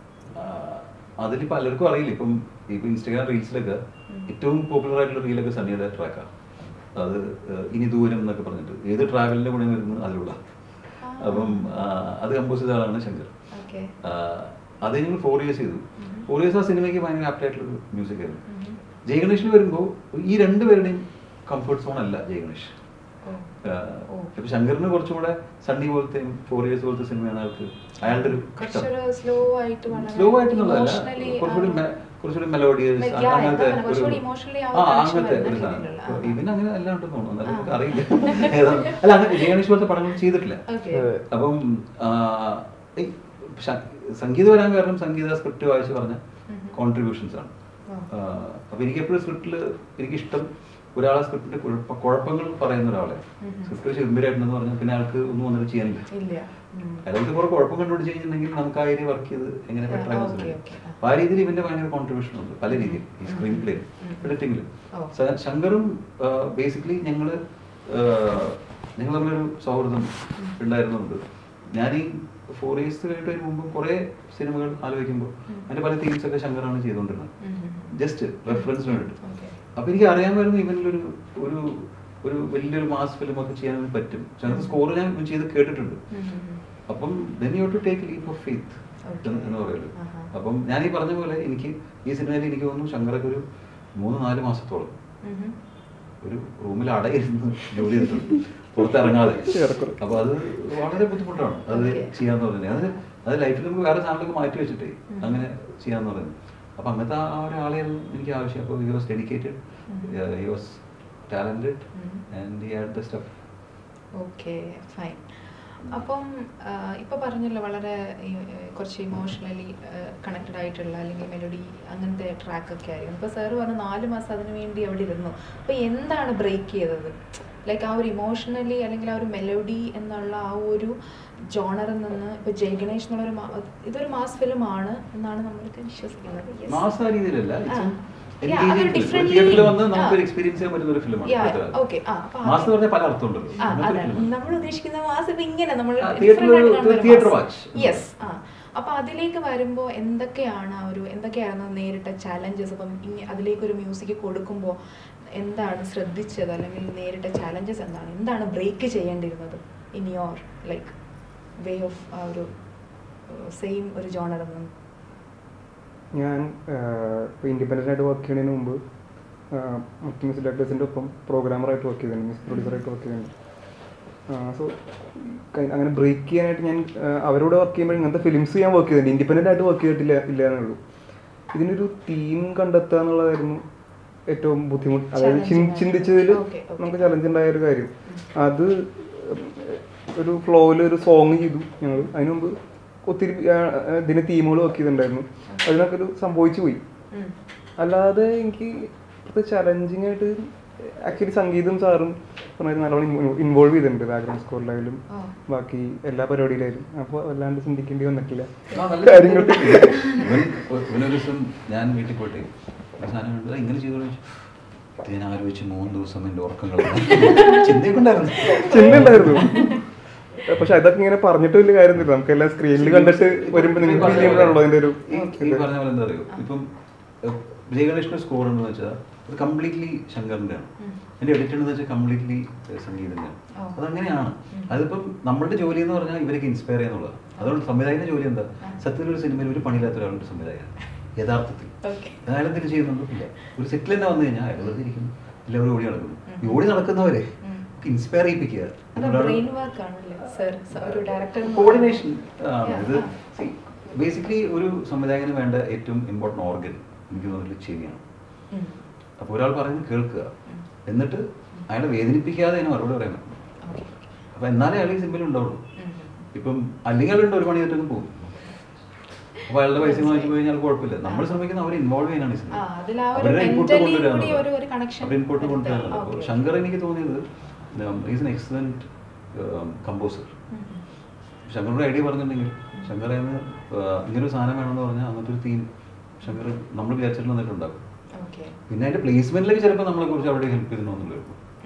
അതിൽ പലർക്കും അറിയില്ല ഇപ്പം ഇപ്പം ഇൻസ്റ്റാഗ്രാം റീൽസിലൊക്കെ ഉം. ഏറ്റവും പോപ്പുലർ ആയിട്ടുള്ള റീലൊക്കെ സണ്ണിയുടെ ട്രാക്കാണ് അത് ഏഹ്, ഇനി ദൂരം എന്നൊക്കെ പറഞ്ഞിട്ട് ഏത് ട്രാവലിന്റെ കൂടെ വരുന്നത് അതിലുള്ള ആ. അപ്പം ആ, അത് കമ്പോസ് ചെയ്ത ആളാണ് ശങ്കർ ഓക്കെ ആ, അത് ഞങ്ങൾ ഫോർ ഇയേഴ്സ് ചെയ്തു ഉം. ഫോർ ഇയേഴ്സ് ആ സിനിമയ്ക്ക് ഭയങ്കര ആപ്റ്റ് ആയിട്ടുള്ള മ്യൂസിക് ആയിരുന്നു ജയഗണേഷിന് വരുമ്പോൾ ഈ രണ്ടുപേരുടെയും കംഫർട്ട് സോൺ അല്ല ജയഗണേഷ് ഓ. ഇപ്പൊ ശങ്കറിന് കുറച്ചും കൂടെ സണ്ണി പോലത്തെ ഫോർ ഇയേഴ്സ് പോലത്തെ സിനിമയാണ് ആൾക്ക് അയാളുടെ ഒരു കുറച്ചൊരു സ്ലോ ആയിട്ട് വളരെ സ്ലോ ആയിട്ടുള്ളതല്ല emotionally, കുറച്ചുകൂടി ആ, മെ- കുറച്ചുകൂടി മെലോഡിയസ് Yeah, yeah, അങ്ങനത്തെ അതാണ്. കുറച്ചുകൂടി ഒരു- emotionally ആ ആ ഒരു connection അങ്ങനത്തെ വരുന്ന ഒരു സാധനം രീതിയിലുള്ള, ആ. ഇതിന് അങ്ങനെ എല്ലാം ഉണ്ടെന്ന് തോന്നുന്നു എന്നാലും ആ. നമുക്ക് അറിയില്ല ഏതാണ് അല്ല അങ്ങനെ ജയഗണേഷ് പോലത്തെ പടങ്ങൾ ചെയ്തിട്ടില്ല Okay. അപ്പം ആ, ഈ ശ- സംഗീതം വരാൻ കാരണം സംഗീത സ്ക്രിപ്റ്റ് വായിച്ച് പറഞ്ഞ ഉം. കോൺട്രിബ്യൂഷൻസ് ആണ് ആ. ആ, അപ്പൊ എനിക്ക് എപ്പോഴും സ്ക്രിപ്റ്റിൽ എനിക്കിഷ്ടം ഒരാളെ സ്ക്രിപ്റ്റിന്റെ കുഴപ്പ കുഴപ്പങ്ങൾ പറയുന്ന ഒരാളെ സ്ക്രിപ്റ്റ് ഗംഭീരമായിട്ടുണ്ടെന്ന് പറഞ്ഞാൽ പിന്നെ ആൾക്ക് ഒന്നും വന്നിട്ട് ചെയ്യാനില്ല ഇല്ല ഉം. അയാൾക്ക് കുറെ കുഴപ്പം കണ്ടുപിടിച്ച് കഴിഞ്ഞിട്ടുണ്ടെങ്കിൽ നമുക്ക് ആ ഏരിയ വർക്ക് ചെയ്ത് എങ്ങനെ ആ, ബെറ്റർ okay, മനസ്സിലായി okay. അപ്പൊ ആ രീതിയിൽ ഇവന്റെ ഭയങ്കര കോൺട്രിബ്യൂഷൻ ഉണ്ട് പല രീതിയിൽ ഈ സ്ക്രീൻ പ്ലേ എഡിറ്റിംഗിലും ഓ. ശങ്കറും ബേസിക്കലി ഞങ്ങള് ഞങ്ങൾ തമ്മിലൊരു സൗഹൃദം ഉണ്ടായിരുന്നുണ്ട് ഞാൻ ഈ ഫോർ ഇയേഴ്സ് കഴിഞ്ഞിട്ട് അതിന് മുമ്പ് കുറെ സിനിമകൾ ആലോചിക്കുമ്പോൾ അതിന്റെ പല തീംസ് ഒക്കെ ശങ്കറാണ് ചെയ്തുകൊണ്ടിരുന്നത് ഉം, ഉം. ജസ്റ്റ് റെഫറൻസിന് വേണ്ടിട്ട് Okay. അപ്പൊ എനിക്ക് അറിയാമായിരുന്നു ഇവനിലൊരു ഒരു ഒരു വലിയൊരു മാസ് ഫിലിം ഒക്കെ ചെയ്യാൻ വേണ്ടി പറ്റും ശങ്കർ സ്കോർ ഞാൻ ചെയ്ത് കേട്ടിട്ടുണ്ട് ഉം, ഉം, ഉം. അപ്പം then you have to take leap of faith Okay. എന്ന് എന്ന് പറയുള്ളൂ ആഹാ. അപ്പം ഞാൻ ഈ പറഞ്ഞ പോലെ എനിക്ക് ഈ സിനിമയിൽ എനിക്ക് തോന്നുന്നു ശങ്കറൊക്കെ ഒരു മൂന്ന് നാല് മാസത്തോളം ഉം, ഉം. ഒരു റൂമിൽ അടയിരുന്ന് ജോലി ചെയ്തിട്ടുണ്ട് പുറത്തിറങ്ങാതെ ഏറെക്കുറെ. അപ്പൊ അത് വളരെ ബുദ്ധിമുട്ടാണ് അത് Okay. ചെയ്യാന്ന് പറയുന്നത് അത് അത് ലൈഫിൽ നമുക്ക് വേറെ ചാനലൊക്കെ മാറ്റി വെച്ചിട്ടേ അങ്ങനെ ചെയ്യാന്ന് പറയുന്നത് അപ്പൊ അങ്ങനത്തെ ആ ആ ഒരാളെയായിരുന്നു എനിക്ക് ആവശ്യം അപ്പോൾ he was dedicated he was talented ഉം. And he had the stuff okay fine അപ്പം ആ, ഇപ്പൊ പറഞ്ഞല്ലോ വളരെ ഈ, ഏ, കുറച്ച് ഇമോഷണലി കണക്റ്റഡ് ആയിട്ടുള്ള അല്ലെങ്കിൽ മെലഡി അങ്ങനത്തെ ട്രാക്ക് ഒക്കെ ആയിരുന്നു ഇപ്പൊ സാറ് പറഞ്ഞു നാല് മാസം അതിനു വേണ്ടി അവിടെ ഇരുന്നു അപ്പൊ എന്താണ് ബ്രേക്ക് ചെയ്തത് ലൈക്ക് ആ ഒരു ഇമോഷണലി അല്ലെങ്കിൽ ആ ഒരു മെലഡി എന്നുള്ള ആ ഒരു ജോണറിൽ നിന്ന് ഇപ്പൊ ജയ് ഗണേഷ് എന്നുള്ളൊരു മാ- ഇതൊരു മാസ് ഫിലിം ആണ് എന്നാണ് നമ്മൾക്ക് വിശ്വസിക്കുന്നത് Yes. മാസ രീതിയിലല്ല ആ. Yeah, അതൊരു differently- തിയേറ്ററിൽ വന്ന് നമുക്കൊരു ആ. എക്സ്പീരിയൻസ് ചെയ്യാൻ പറ്റുന്ന ഒരു ഫിലിമാണ് Yeah, okay. ആ, അപ്പൊ മാസം എന്ന് അത് പറഞ്ഞാൽ പല അർത്ഥമുണ്ടല്ലോ ആ, അങ്ങനത്തെ ഒരു അതാണ് film ആണ്. നമ്മൾ ഉദ്ദേശിക്കുന്ന മാസം ഇപ്പൊ ഇങ്ങനെ നമ്മൾ ആ, theatre ഒരു- theatre watch. യെസ് ആ അപ്പൊ അതിലേക്ക് വരുമ്പോ എന്തൊക്കെയാണ് ആ ഒരു എന്തൊക്കെയാണ് നേരിട്ട ചാലഞ്ചസ് അപ്പം ഇനി അതിലേക്ക് ഒരു മ്യൂസിക് കൊടുക്കുമ്പോൾ എന്താണ് ശ്രദ്ധിച്ചത് അല്ലെങ്കിൽ നേരിട്ട ചാലഞ്ചസ് എന്താണ് എന്താണ് ബ്രേക്ക് ചെയ്യേണ്ടിയിരുന്നത് in your like way of ആ ഒരു സെയിം ഒരു ജോണർ നിന്ന് ഞാൻ ഇപ്പോൾ ഇൻഡിപെൻഡൻ്റ് ആയിട്ട് വർക്ക് ചെയ്യുന്നതിന് മുമ്പ് മറ്റ് മ്യൂസിക് ഡയറക്ടേഴ്സിൻ്റെ ഒപ്പം പ്രോഗ്രാമറായിട്ട് വർക്ക് ചെയ്തിട്ടുണ്ട് മ്യൂസിക് പ്രൊഡ്യൂസറായിട്ട് വർക്ക് ചെയ്തിട്ടുണ്ട് സോ അങ്ങനെ ബ്രേക്ക് ചെയ്യാനായിട്ട് ഞാൻ ആ, അവരോട് വർക്ക് ചെയ്യുമ്പോൾ ഇങ്ങനത്തെ ഫിലിംസ് ഞാൻ വർക്ക് ചെയ്തിട്ടുണ്ട് ഇൻഡിപെൻഡൻ്റ് ആയിട്ട് വർക്ക് ചെയ്തിട്ടില്ല ഇല്ല എന്നേ ഉള്ളൂ ഇതിനൊരു തീം കണ്ടെത്തുക എന്നുള്ളതായിരുന്നു ഏറ്റവും ബുദ്ധിമുട്ട് അതായത് ചിൻ- Challenging ചിന്തിച്ചതിൽ Okay, okay. നമുക്ക് ചലഞ്ച് ഉണ്ടായ ഒരു കാര്യം അത് ഒരു ഫ്ലോയിൽ ഒരു സോങ് ചെയ്തു ഞങ്ങൾ അതിനു മുമ്പ് ഒത്തിരി ആ, ആ, ഇതിന് തീമുകൾ വർക്ക് ചെയ്തിട്ടുണ്ടായിരുന്നു അതിനൊക്കെ ഒരു സംഭവിച്ചു പോയി ഉം. അല്ലാതെ എനിക്ക് ഇപ്പോഴത്തെ ചലഞ്ചിങ് ആയിട്ട് ആക്ച്വലി സംഗീതം സാറും പറഞ്ഞാൽ നല്ലോണം ഇൻവോൾവ് ചെയ്തിട്ടുണ്ട് ബാക്ക്ഗ്രൗണ്ട് സ്കോറിലായാലും ആ. ബാക്കി എല്ലാ പരിപാടിയിലായാലും അപ്പോൾ വല്ലാണ്ട് ചിന്തിക്കേണ്ടി വന്നിട്ടില്ല ആ, നല്ല കാര്യങ്ങൾ ഇവൻ ഇവനൊരു ദിവസം ഞാൻ വീട്ടിൽ പോയിട്ട് ഒരു സാധനം കണ്ടു "ദാ ഇങ്ങനെ ചെയ്തോളൂ ഇത് ഞാൻ ആലോചിച്ച് മൂന്ന് ദിവസം എൻ്റെ ഉറക്കം കളഞ്ഞു ചിന്തയൊക്കെണ്ടായിരുന്നു ചിന്തയുണ്ടായിരുന്നു പക്ഷെ അതൊക്കെ ഇങ്ങനെ പറഞ്ഞിട്ട് വലിയ കാര്യമൊന്നുമില്ല നമുക്ക് എല്ലാം സ്ക്രീനിൽ കണ്ടിട്ട് വരുമ്പോൾ നിങ്ങൾക്ക് ഫീൽ ചെയ്യുമ്പോഴാണല്ലോ അതിന്റെ ഒരു ഈ ഈ പറഞ്ഞ പോലെ എന്താ അറിയോ ഇപ്പം ജയഗണേഷിന്റെ സ്കോർ എന്ന് വെച്ചാൽ അത് കംപ്ലീറ്റ്ലി ശങ്കറിന്റെ ആണ് എന്റെ എഡിറ്റ് എന്ന് വെച്ചാൽ കംപ്ലീറ്റ്ലി സംഗീതന്റെ ഓ. അതങ്ങനെയാണ് അതിപ്പം നമ്മളുടെ ജോലി എന്ന് പറഞ്ഞാൽ ഇവരൊക്കെ ഇൻസ്പയർ ചെയ്യാന്നുള്ളത് അതുകൊണ്ട് സംവിധായകന്റെ ജോലി എന്താ സത്യത്തിൽ ഒരു സിനിമയിൽ ഒരു പണിയില്ലാത്ത ഒരാളുടെ സംവിധായകൻ യഥാർത്ഥത്തിൽ Okay. അയാൾ എന്തെങ്കിലും ചെയ്യുന്നുണ്ടോ ഇല്ല ഒരു സെറ്റിൽ തന്നെ വന്നു കഴിഞ്ഞാൽ അയാൾ വെറുതെ ഇരിക്കുന്നു എല്ലാവരും ഓടി നടക്കുന്നു ഈ ഓടി നടക്കുന്നവരെ ഇൻസ്പയർ ചെയ്യിപ്പിക്കുക അത് എന്നുള്ളതാണ് ബ്രെയിൻ വർക്ക് ആണല്ലേ സർ ഒരു ഡയറക്ടർ കോർഡിനേഷൻ ആണ് ഇത് ബേസിക്കലി ഒരു സംവിധായകന് വേണ്ട ഏറ്റവും ഇമ്പോർട്ടൻ്റ് ഓർഗൻ എനിക്ക് തോന്നുന്നത് ചെവിയാണ് അപ്പോൾ ഒരാൾ പറയുന്നത് കേൾക്കുക എന്നിട്ട് അയാളെ വേദനിപ്പിക്കാതെ അതിന് മറുപടി പറയാൻ പറ്റും അപ്പോൾ എന്നാലേ അയാൾ ഈ സിനിമയിൽ ഉണ്ടാവുള്ളൂ ഇപ്പം അല്ലെങ്കിൽ അയാളുണ്ട് ഒരു പണി ചെയ്തിട്ടൊന്നും പോകും അപ്പോൾ അയാളുടെ പൈസ വാങ്ങിച്ചു പോയി കഴിഞ്ഞാൽ കുഴപ്പമില്ല നമ്മൾ ശ്രമിക്കുന്ന അവരെ ഇൻവോൾവ് ചെയ്യാനാണ് ഈ സിനിമ ആ, അതിൽ ആ ഒരു അവരുടെ ഇൻപുട്ട് mentally കൊണ്ടുവരിക കൂടി എന്നുള്ളത്. ഒരു- ഒരു connection അവരുടെ ഇൻപുട്ട് വരുത്തുക. കൊണ്ടുവരുന്നത് അപ്പോൾ Okay. ശങ്കർ എനിക്ക് തോന്നിയത് ഈസ് എൻ എക്സലന്റ് കമ്പോസർ ശങ്കറിന്റെ ഐഡിയ പറഞ്ഞിട്ടുണ്ടെങ്കിൽ ശങ്കർ അതിന് ഇങ്ങനൊരു സാധനം വേണമെന്ന് പറഞ്ഞാൽ അങ്ങനത്തെ ഒരു തീം ശങ്കർ നമ്മൾ വിചാരിച്ചിട്ട് വന്നിട്ടുണ്ടാകും ഓക്കെ പിന്നെ അതിന്റെ പ്ലേസ്മെന്റിലേക്ക് ചിലപ്പോൾ നമ്മളെ കുറിച്ച് അവിടെ ഹെൽപ്പ് ചെയ്തിട്ടുണ്ടെന്നുള്ളൂ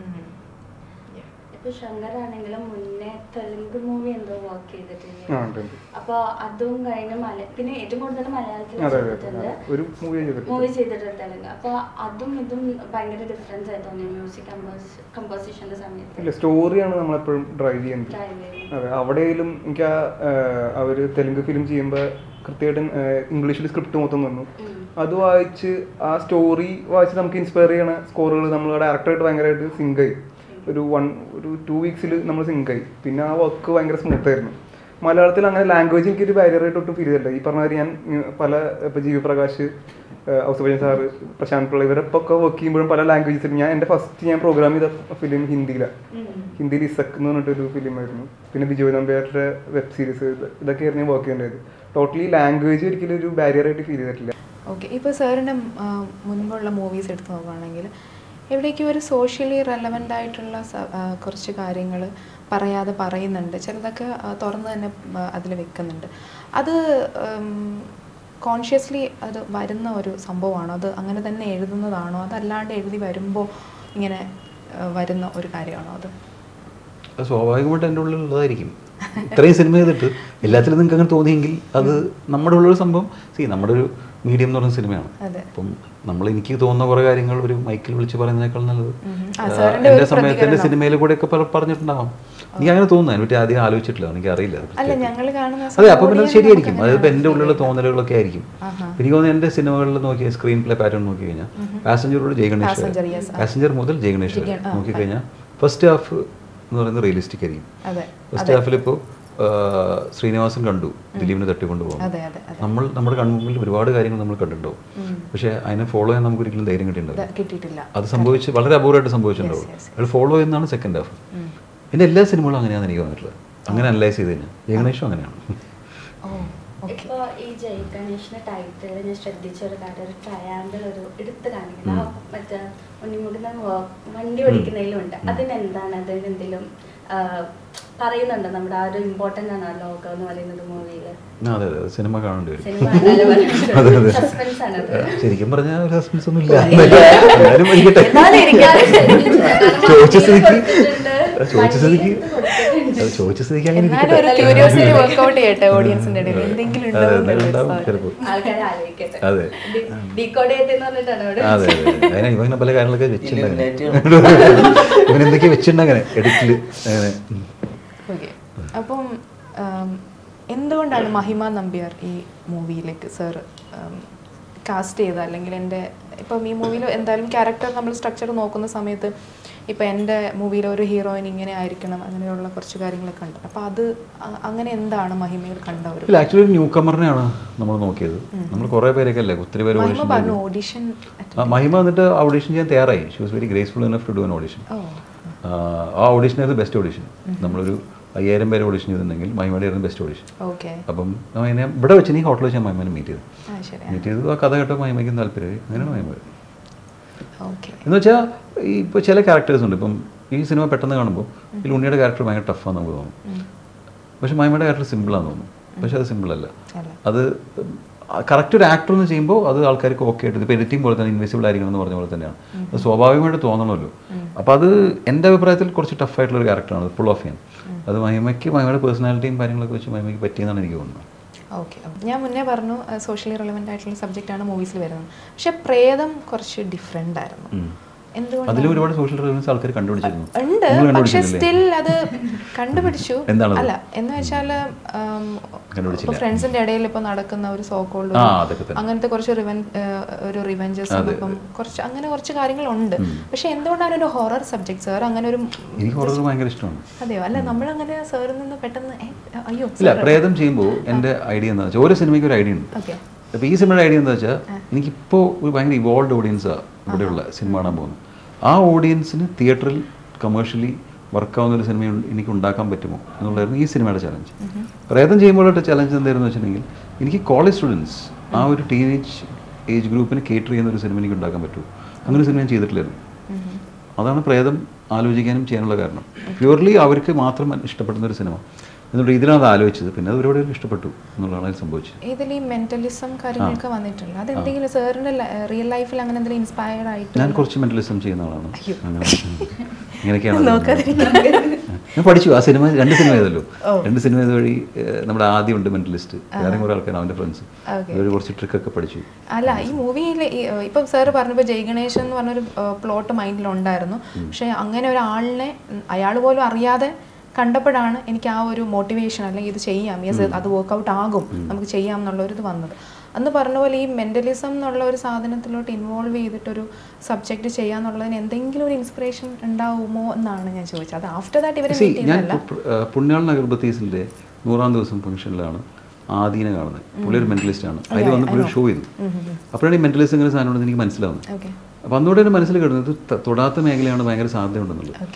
ഇപ്പൊ ശങ്കർ ആണെങ്കിലും മുന്നേ തെലുങ്ക് മൂവി എന്തോ വർക്ക് ആ ചെയ്തിട്ടുണ്ട് ഉണ്ട് ഉണ്ട്. അപ്പൊ അതും കഴിഞ്ഞ് മല പിന്നെ ഏറ്റവും കൂടുതൽ മലയാളത്തിൽ അതെ അതെ ചെയ്തിട്ടുണ്ട് അതെ. ഒരു മൂവി മൂവി ചെയ്തിട്ടുണ്ട് ചെയ്തിട്ടുണ്ട് തെലുങ്ക് അപ്പൊ അതും ഇതും ഭയങ്കര ഡിഫറൻസ് ആയി തോന്നി മ്യൂസിക് കമ്പോസിഷന്റെ ഇല്ല സമയത്ത് സ്റ്റോറിയാണ് നമ്മളെപ്പോഴും ഡ്രൈവ് ചെയ്യുന്നത് Drive ചെയ്യുന്നത്. അതെ അവിടെയും എനിക്ക് ആ അവർ തെലുങ്ക് ഫിലിം ചെയ്യുമ്പോൾ കൃത്യമായിട്ട് ഇംഗ്ലീഷിൽ സ്ക്രിപ്റ്റ് മൊത്തം തന്നു ഉം. അത് വായിച്ച് ആ സ്റ്റോറി വായിച്ച് നമുക്ക് ഇൻസ്പയർ ചെയ്യണ സ്കോറുകൾ നമ്മൾ ഡയറക്ടറായിട്ട് ഭയങ്കരമായിട്ട് സിങ്ക് ആയി ഒരു വൺ ഒരു ടു വീക്സിൽ നമ്മൾ സിങ്ക് ആയി പിന്നെ ആ വർക്ക് ഭയങ്കര സ്മൂത്ത് ആയിരുന്നു മലയാളത്തിൽ അങ്ങനെ ലാംഗ്വേജ് എനിക്കൊരു barrier ആയിട്ട് ഒട്ടും ഫീൽ ചെയ്തില്ല ഈ പറഞ്ഞ മാതിരി ഞാൻ ഉം, പല ഇപ്പോൾ ജി വി പ്രകാശ് ഔസഭജൻ സാറ് പ്രശാന്ത് പിള്ള ഇവരൊക്കെ ഒക്കെ വർക്ക് ചെയ്യുമ്പോഴും പല ലാംഗ്വേജസിലും ഞാൻ എൻ്റെ ഫസ്റ്റ് ഞാൻ പ്രോഗ്രാം ചെയ്ത ഫിലിം ഹിന്ദിയിലാണ് ഉം. ഹിന്ദിയിൽ ഇസക്ക് എന്ന് പറഞ്ഞിട്ടൊരു ഫിലിമായിരുന്നു പിന്നെ ബിജോയ് നമ്പ്യാരുടെ വെബ് സീരീസ് ഇതൊക്കെയായിരുന്നു ഞാൻ വർക്ക് ചെയ്യേണ്ടത് ടോട്ടലി ലാംഗ്വേജ് ഒരിക്കലും ഒരു ബാരിയർ ആയിട്ട് ഫീൽ ചെയ്തിട്ടില്ല ഓക്കെ ഇപ്പോൾ സാറിൻ്റെ മുൻപുള്ള മൂവീസ് എടുത്ത് നോക്കുകയാണെങ്കിൽ എവിടേക്കും ഒരു സോഷ്യലി റെലവൻ്റ് ആയിട്ടുള്ള സ- ആ, കുറച്ച് കാര്യങ്ങൾ പറയാതെ പറയുന്നുണ്ട് ചിലതൊക്കെ ആ, തുറന്ന് തന്നെ അതിൽ വെക്കുന്നുണ്ട് അത് കോൺഷ്യസ്ലി അത് വരുന്ന ഒരു സംഭവമാണോ അത് അങ്ങനെ തന്നെ എഴുതുന്നതാണോ അതല്ലാണ്ട് എഴുതി വരുമ്പോൾ ഇങ്ങനെ ആ, വരുന്ന ഒരു കാര്യമാണോ അത് അത് സ്വാഭാവികമായിട്ട് എൻ്റെ ഉള്ളിലുള്ളതായിരിക്കും ഇത്രയും സിനിമ ചെയ്തിട്ട് എല്ലാത്തിലും നിങ്ങൾക്ക് അങ്ങനെ തോന്നിയെങ്കിൽ അത് നമ്മുടെ ഉള്ളൊരു സംഭവം സി നമ്മുടെ ഒരു മീഡിയം എന്ന് പറയുന്ന സിനിമയാണ് അതെ. അപ്പം നമ്മൾ എനിക്ക് തോന്നുന്ന കുറേ കാര്യങ്ങൾ ഒരു മൈക്കിൽ വിളിച്ച് പറയുന്നതിനേക്കാൾ നല്ലത് ഉം. ആ, ആ, സാറിൻ്റെ എൻ്റെ ഒരു സമയത്ത് എൻ്റെ പ്രതികരണം. സിനിമയിൽ കൂടെ ഒക്കെ പറഞ്ഞിട്ടുണ്ടാവാം എനിക്ക് അങ്ങനെ തോന്നുന്നു അതിനെ പറ്റി ആദ്യം ആലോചിച്ചിട്ടില്ല എനിക്ക് അറിയില്ല അല്ല ഞങ്ങൾ കാണുന്ന അതെ അപ്പോൾ പിന്നെ audience ശരിയായിരിക്കും നമുക്ക് അതിപ്പോൾ എൻ്റെ അങ്ങനെ ഉള്ളിലുള്ള തോന്നലുകളൊക്കെ ആയിരിക്കും ആഹാ. എനിക്ക് തോന്നുന്നു എൻ്റെ സിനിമകളിൽ നോക്കിയ സ്ക്രീൻ പ്ലേ പാറ്റേൺ നോക്കി കഴിഞ്ഞാൽ പാസഞ്ചറോട് ജയ ഗണേഷ് Passenger, yes, ആ. പാസഞ്ചർ മുതൽ ജയ ഗണേഷ് വരെ ജയ- ആ, നോക്കിക്കഴിഞ്ഞാൽ ഫസ്റ്റ് ഹാഫ് എന്ന് പറയുന്നത് റിയലിസ്റ്റിക് ആയിരിക്കും അതെ ഫസ്റ്റ് ഹാഫിൽ ഇപ്പോൾ ശ്രീനിവാസൻ കണ്ടു ദിലീപിനെ തട്ടിക്കൊണ്ട് പോകും അതെ അതെ അതെ നമ്മൾ നമ്മുടെ കൺമുമ്പിൽ ഒരുപാട് കാര്യങ്ങൾ നമ്മൾ കണ്ടിട്ടുണ്ടാവും ഉം. പക്ഷേ അതിനെ ഫോളോ ചെയ്യാൻ നമുക്ക് ഒരിക്കലും ധൈര്യം ഇത് കിട്ടിയിട്ടുണ്ടാവും കിട്ടിയിട്ടില്ല അത് സംഭവിച്ച് വളരെ അപൂർവമായിട്ട് സംഭവിച്ചിട്ടുണ്ടാവും Yes, yes, അത് ഫോളോ ചെയ്യുന്നതാണ് സെക്കൻഡ് ഹാഫ് ഉം. എൻ്റെ എല്ലാ സിനിമകളും അങ്ങനെയാണ് എനിക്ക് തോന്നിയിട്ടുള്ളത് അങ്ങനെ അനലൈസ് ചെയ്ത് കഴിഞ്ഞാൽ ജയഗണേഷും അങ്ങനെയാണ് ഓ ഓക്കെ ഇപ്പൊ ഈ ജയ് ഗണേഷിന്റെ ടൈറ്റിൽ ഞാൻ ശ്രദ്ധിച്ച ഒരു കാര്യം ഒരു ട്രയാങ്കിൾ ഒരു എടുത്ത് കാണിക്കുന്നത് ആ മറ്റേ ഉണ്ണിമുകുന്ന വണ്ടി ഓടിക്കുന്നതിലുണ്ട് അതിനെന്താണ് അതിന് എന്തെങ്കിലും ആ, പറയുന്നുണ്ടോ നമ്മുടെ ആ ഒരു ഇമ്പോർട്ടൻ്റ് ആണ് ആ ലോകം എന്ന് പറയുന്നത് മൂവിയിൽ ആ, അതെ അതെ അത് സിനിമ കാണേണ്ടി വരും സിനിമ അതെ അതെ സസ്പെൻസ് ആണ് അത് ശരിക്കും പറഞ്ഞാൽ ഒരു സസ്പെൻസ് ഒന്നും ഇല്ല എന്നാലും ഇരിക്കട്ടെ എന്നാലും എനിക്കത് ചോദിച്ച സ്ഥിതിക്ക് കൊടുത്തിട്ടുണ്ട്. ചോദിച്ച സ്ഥിതിക്ക് കൊടുത്തിട്ടുണ്ട്. അത് ചോദിച്ച സ്ഥിതിക്ക് അങ്ങനെ എന്നാലും ഒരു ഇരിക്കട്ടെ ക്യൂരിയോസിറ്റി വർക്ക്ഔട്ട് ചെയ്യട്ടെ ഓഡിയൻസിന്റെ ഇടയിൽ എന്തെങ്കിലും ഉണ്ടോ അതെ എന്നുള്ളത് എന്തായാലും ഉണ്ടാവും സാർ. ചിലപ്പോൾ ആൾക്കാരെ ആലോചിക്കട്ടെ അതെ. ഡീകോഡ് ചെയ്തെന്ന് പറഞ്ഞിട്ടാണ് അവിടെ അതെ അതെ അതിനെ ഇവങ്ങനെ പല കാര്യങ്ങളൊക്കെ വെച്ചിട്ടുണ്ട് Illuminati ഇവൻ എന്തൊക്കെയോ വെച്ചിട്ടുണ്ട് അങ്ങനെ എഡിറ്റില് അങ്ങനെ ഉം. ഓക്കെ അപ്പം ആം, എന്തുകൊണ്ടാണ് മഹിമ നമ്പ്യാർ ഈ മൂവിയിലേക്ക് സർ കാസ്റ്റ് ചെയ്ത അല്ലെങ്കിൽ എൻ്റെ ഇപ്പം ഈ മൂവിയിൽ എന്തായാലും ക്യാരക്ടർ നമ്മൾ സ്ട്രക്ചർ നോക്കുന്ന സമയത്ത് ഇപ്പം എൻ്റെ മൂവിയിലെ ഒരു ഹീറോയിൻ ഇങ്ങനെ ആയിരിക്കണം അങ്ങനെയുള്ള കുറച്ച് കാര്യങ്ങളൊക്കെ ഉണ്ട് അപ്പോൾ അത് അ- അങ്ങനെ എന്താണ് മഹിമയിൽ കണ്ട ഒരു ഇല്ല ആക്ച്വലി ഒരു ന്യൂ കമറിനെയാണ് നമ്മൾ നോക്കിയത് നമ്മൾ കുറേ പേരൊക്കെ അല്ലേ ഒത്തിരി പേര് മഹിമ ഓഡിഷൻ പറഞ്ഞു ഓഡിഷൻ മഹിമ വന്നിട്ട് ഓഡിഷൻ ചെയ്യാൻ തയ്യാറായി she was very graceful enough to do an audition ഓ ആ ഓഡിഷനായിരുന്നു ബെസ്റ്റ് ഓഡിഷൻ നമ്മളൊരു അയ്യായിരം പേര് ഓഡിഷൻ ചെയ്തിട്ടുണ്ടെങ്കിൽ മഹിമയുടെ ആയിരുന്നു ബെസ്റ്റ് ഓഡിഷൻ ഓക്കെ അപ്പം അതിനെ ഇവിടെ വെച്ച് നീ ഹോട്ടലിൽ വെച്ച് ഞാൻ മഹിമനെ മീറ്റ് ചെയ്തു ആ ശരി മീറ്റ് ചെയ്തു ആ കഥ കേട്ടോ മഹിമയ്ക്കും താല്പര്യമായി അങ്ങനെയാണ് മഹിമ ഓക്കെ എന്ന് വെച്ചാൽ ഈ ഇപ്പോൾ ചില ക്യാരക്ടേഴ്സ് ഉണ്ട് ഇപ്പം ഈ സിനിമ പെട്ടെന്ന് കാണുമ്പോൾ ഈ ഉണ്ണിയുടെ ക്യാരക്ടർ ഭയങ്കര ടഫാന്ന് നമുക്ക് തോന്നും പക്ഷെ മഹിമയുടെ ക്യാരക്ടർ സിമ്പിളാന്ന് തോന്നും പക്ഷെ അത് സിമ്പിൾ അല്ല അല്ല അത് കറക്റ്റ് ഒരു ആക്ടർ എന്ന് ചെയ്യുമ്പോൾ അത് ആൾക്കാർക്ക് ഓക്കെ ആയിട്ട് ഇപ്പോൾ എഡിറ്റിംഗ് പോലെ തന്നെ ഇൻവിസിബിൾ ആയിരിക്കണം എന്ന് പറഞ്ഞ പോലെ തന്നെയാണ് അത് സ്വാഭാവികമായിട്ട് തോന്നണമല്ലോ അപ്പോൾ അത് എൻ്റെ അഭിപ്രായത്തിൽ കുറച്ച് ടഫ് ആയിട്ടുള്ള ഒരു ക്യാരക്ടറാണ് ഫുൾ ഓഫ് ചെയ്യാൻ അത് മഹിമയ്ക്ക് മഹിമയുടെ പേഴ്സണാലിറ്റിയും കാര്യങ്ങളൊക്കെ വെച്ച് മഹിമയ്ക്ക് പറ്റിയെന്നാണ് എനിക്ക് തോന്നുന്നത് ഓക്കെ ഞാൻ മുന്നേ പറഞ്ഞു സോഷ്യലി റെലവെൻ്റ് ആയിട്ടുള്ള സബ്ജക്റ്റാണ് മൂവീസിൽ വരുന്നത് പക്ഷെ പ്രേതം കുറച്ച് ഡിഫറെൻ്റ് ആയിരുന്നു ഉം. എന്തുകൊണ്ട് അതിലും ഒരുപാട് സോഷ്യൽ റിലവൻസ് ആൾക്കാർ കണ്ടുപിടിച്ചിരുന്നു ഉണ്ട് നിങ്ങൾ പക്ഷെ കണ്ടുപിടിച്ചില്ലേ? സ്റ്റിൽ അത് കണ്ടുപിടിച്ചു എന്താണത്? അല്ല എന്ന് വെച്ചാല് കണ്ടുപിടിച്ചില്ല. ഫ്രണ്ട്സിന്റെ ഇടയിൽ ഇപ്പൊ നടക്കുന്ന ഒരു സോക്കോൾഡ് ആ, അതൊക്കെ തന്നെ. അങ്ങനത്തെ കുറച്ച് റിവൻ ഒരു റിവെഞ്ചസ് അതെ, ഇപ്പം കുറച്ച് അങ്ങനെ കുറച്ച് കാര്യങ്ങളുണ്ട് പക്ഷെ എന്തുകൊണ്ടാണ് ഒരു ഹൊറർ സബ്ജക്ട് സാർ അങ്ങനെ ഒരു എനിക്ക് ഹൊറർ ഭയങ്കര ഇഷ്ടമാണ് അതെയോ അല്ല നമ്മളങ്ങനെ സാറിൽ നിന്ന് പെട്ടെന്ന് ഏ, അയ്യോ ഇല്ല പ്രേതം ചെയ്യുമ്പോൾ എൻ്റെ ഐഡിയ എന്താ വെച്ചാൽ ഓരോ സിനിമയ്ക്ക് ഒരു ഐഡിയ ഉണ്ട് ഓക്കെ അപ്പോൾ ഈ സിനിമയുടെ ഐഡിയ എന്താ വെച്ചാൽ എനിക്കിപ്പോൾ ഒരു ഭയങ്കര ഇവോൾവ് ഓഡിയൻസാണ് ഇവിടെയുള്ള സിനിമ കാണാൻ പോകുന്നത് ആ ഓഡിയൻസിന് തിയേറ്ററിൽ കമേഴ്ഷ്യലി വർക്കാവുന്ന ഒരു സിനിമ ഉ- എനിക്ക് ഉണ്ടാക്കാൻ പറ്റുമോ എന്നുള്ളതായിരുന്നു ഈ സിനിമയുടെ ചലഞ്ച് പ്രേതം ചെയ്യുമ്പോഴത്തെ ചലഞ്ച് എന്തായിരുന്നു വെച്ചിട്ടുണ്ടെങ്കിൽ എനിക്ക് കോളേജ് സ്റ്റുഡൻസ് ആ ഒരു ടീനേജ് ഏജ് ഗ്രൂപ്പിന് കേറ്റർ ചെയ്യുന്ന ഒരു സിനിമ എനിക്ക് ഉണ്ടാക്കാൻ പറ്റുമോ അങ്ങനെ ഒരു സിനിമ ഞാൻ ചെയ്തിട്ടില്ലായിരുന്നു അതാണ് പ്രേതം ആലോചിക്കാനും ചെയ്യാനുള്ള കാരണം പ്യൂർലി അവർക്ക് മാത്രം ഇഷ്ടപ്പെടുന്ന ഒരു സിനിമ എന്നുള്ള രീതിയിലാണ് അത് ആലോചിച്ചത് പിന്നെ അത് ഒരുപാട് പേർക്ക് ഇഷ്ടപ്പെട്ടു എന്നുള്ളതാണ് അതിൽ സംഭവിച്ചത് ഇതിൽ ഈ മെന്റലിസം കാര്യങ്ങളൊക്കെ വന്നിട്ടുണ്ട് അത് എന്തെങ്കിലും സാറിന്റെ റിയൽ ലൈഫിൽ അങ്ങനെ എന്തെങ്കിലും ഇൻസ്പയർഡ് ആയിട്ട് ഞാൻ കുറച്ച് മെന്റലിസം ചെയ്യുന്ന ആളാണ് അയ്യോ. അങ്ങനെ ഇങ്ങനെയൊക്കെയാണ് നോക്കാതിരിക്കാൻ. ഞാൻ പഠിച്ചു ആ സിനിമ രണ്ട് സിനിമ ചെയ്തല്ലോ രണ്ട് സിനിമ ചെയ്ത വഴി ഏഹ്, നമ്മുടെ ആദ്യം ഉണ്ട് മെന്റലിസ്റ്റ് വേറെ കുറേ ആൾക്കാർ അവൻ്റെ ഫ്രണ്ട്സ് Okay. അവർ കുറച്ച് ട്രിക്കൊക്കെ പഠിച്ചു അല്ല ഈ മൂവിയിൽ ഇപ്പം സാറ് പറഞ്ഞപ്പോൾ ജയ് ഗണേശ് എന്ന് പറഞ്ഞൊരു പ്ലോട്ട് മൈൻഡിലുണ്ടായിരുന്നു പക്ഷെ അങ്ങനെ ഒരാളിനെ അയാൾ പോലും അറിയാതെ കണ്ടപ്പോഴാണ് എനിക്ക് ആ ഒരു മോട്ടിവേഷൻ അല്ലെങ്കിൽ ഇത് ചെയ്യാം യെസ് അത് വർക്കൗട്ട് ആകും നമുക്ക് ചെയ്യാം എന്നുള്ള ഒരു ഇത് വന്നത് അന്ന് പറഞ്ഞ പോലെ ഈ മെന്റലിസം എന്നുള്ള ഒരു സാധനത്തിലോട്ട് ഇൻവോൾവ് ചെയ്തിട്ടൊരു സബ്ജക്റ്റ് ചെയ്യാന്നുള്ളതിന് എന്തെങ്കിലും ഒരു ഇൻസ്പിറേഷൻ ഉണ്ടാവുമോ എന്നാണ് ഞാൻ ചോദിച്ചത് അത് ആഫ്റ്റർ ദാറ്റ് ഇവരെ See, മീറ്റ് ഞാൻ ചെയ്യുന്നതല്ല പു- ഏഹ്, പുണ്യാൾ നഗർ ബത്തീസിൻ്റെ നൂറാം ദിവസം ഫംഗ്ഷനിലാണ് ആദീനെ കാണുന്നത് പുള്ളി ഒരു മെന്റലിസ്റ്റ് ആണ് അതിൽ വന്ന് പുള്ളി ഷോ ചെയ്തു അപ്പോഴാണ് ഈ മെന്റലിസ്റ്റ് ഇങ്ങനെ സാധനം ഉണ്ടെന്ന് എനിക്ക് മനസ്സിലാവുന്നത് ഓക്കെ അപ്പോൾ അന്നുകൂടെ എൻ്റെ മനസ്സിൽ കിടന്നത് ത- തൊടാത്ത മേഖലയാണ് ഭയങ്കര സാധ്യത ഉണ്ടെന്നുള്ളത് ഓക്കെ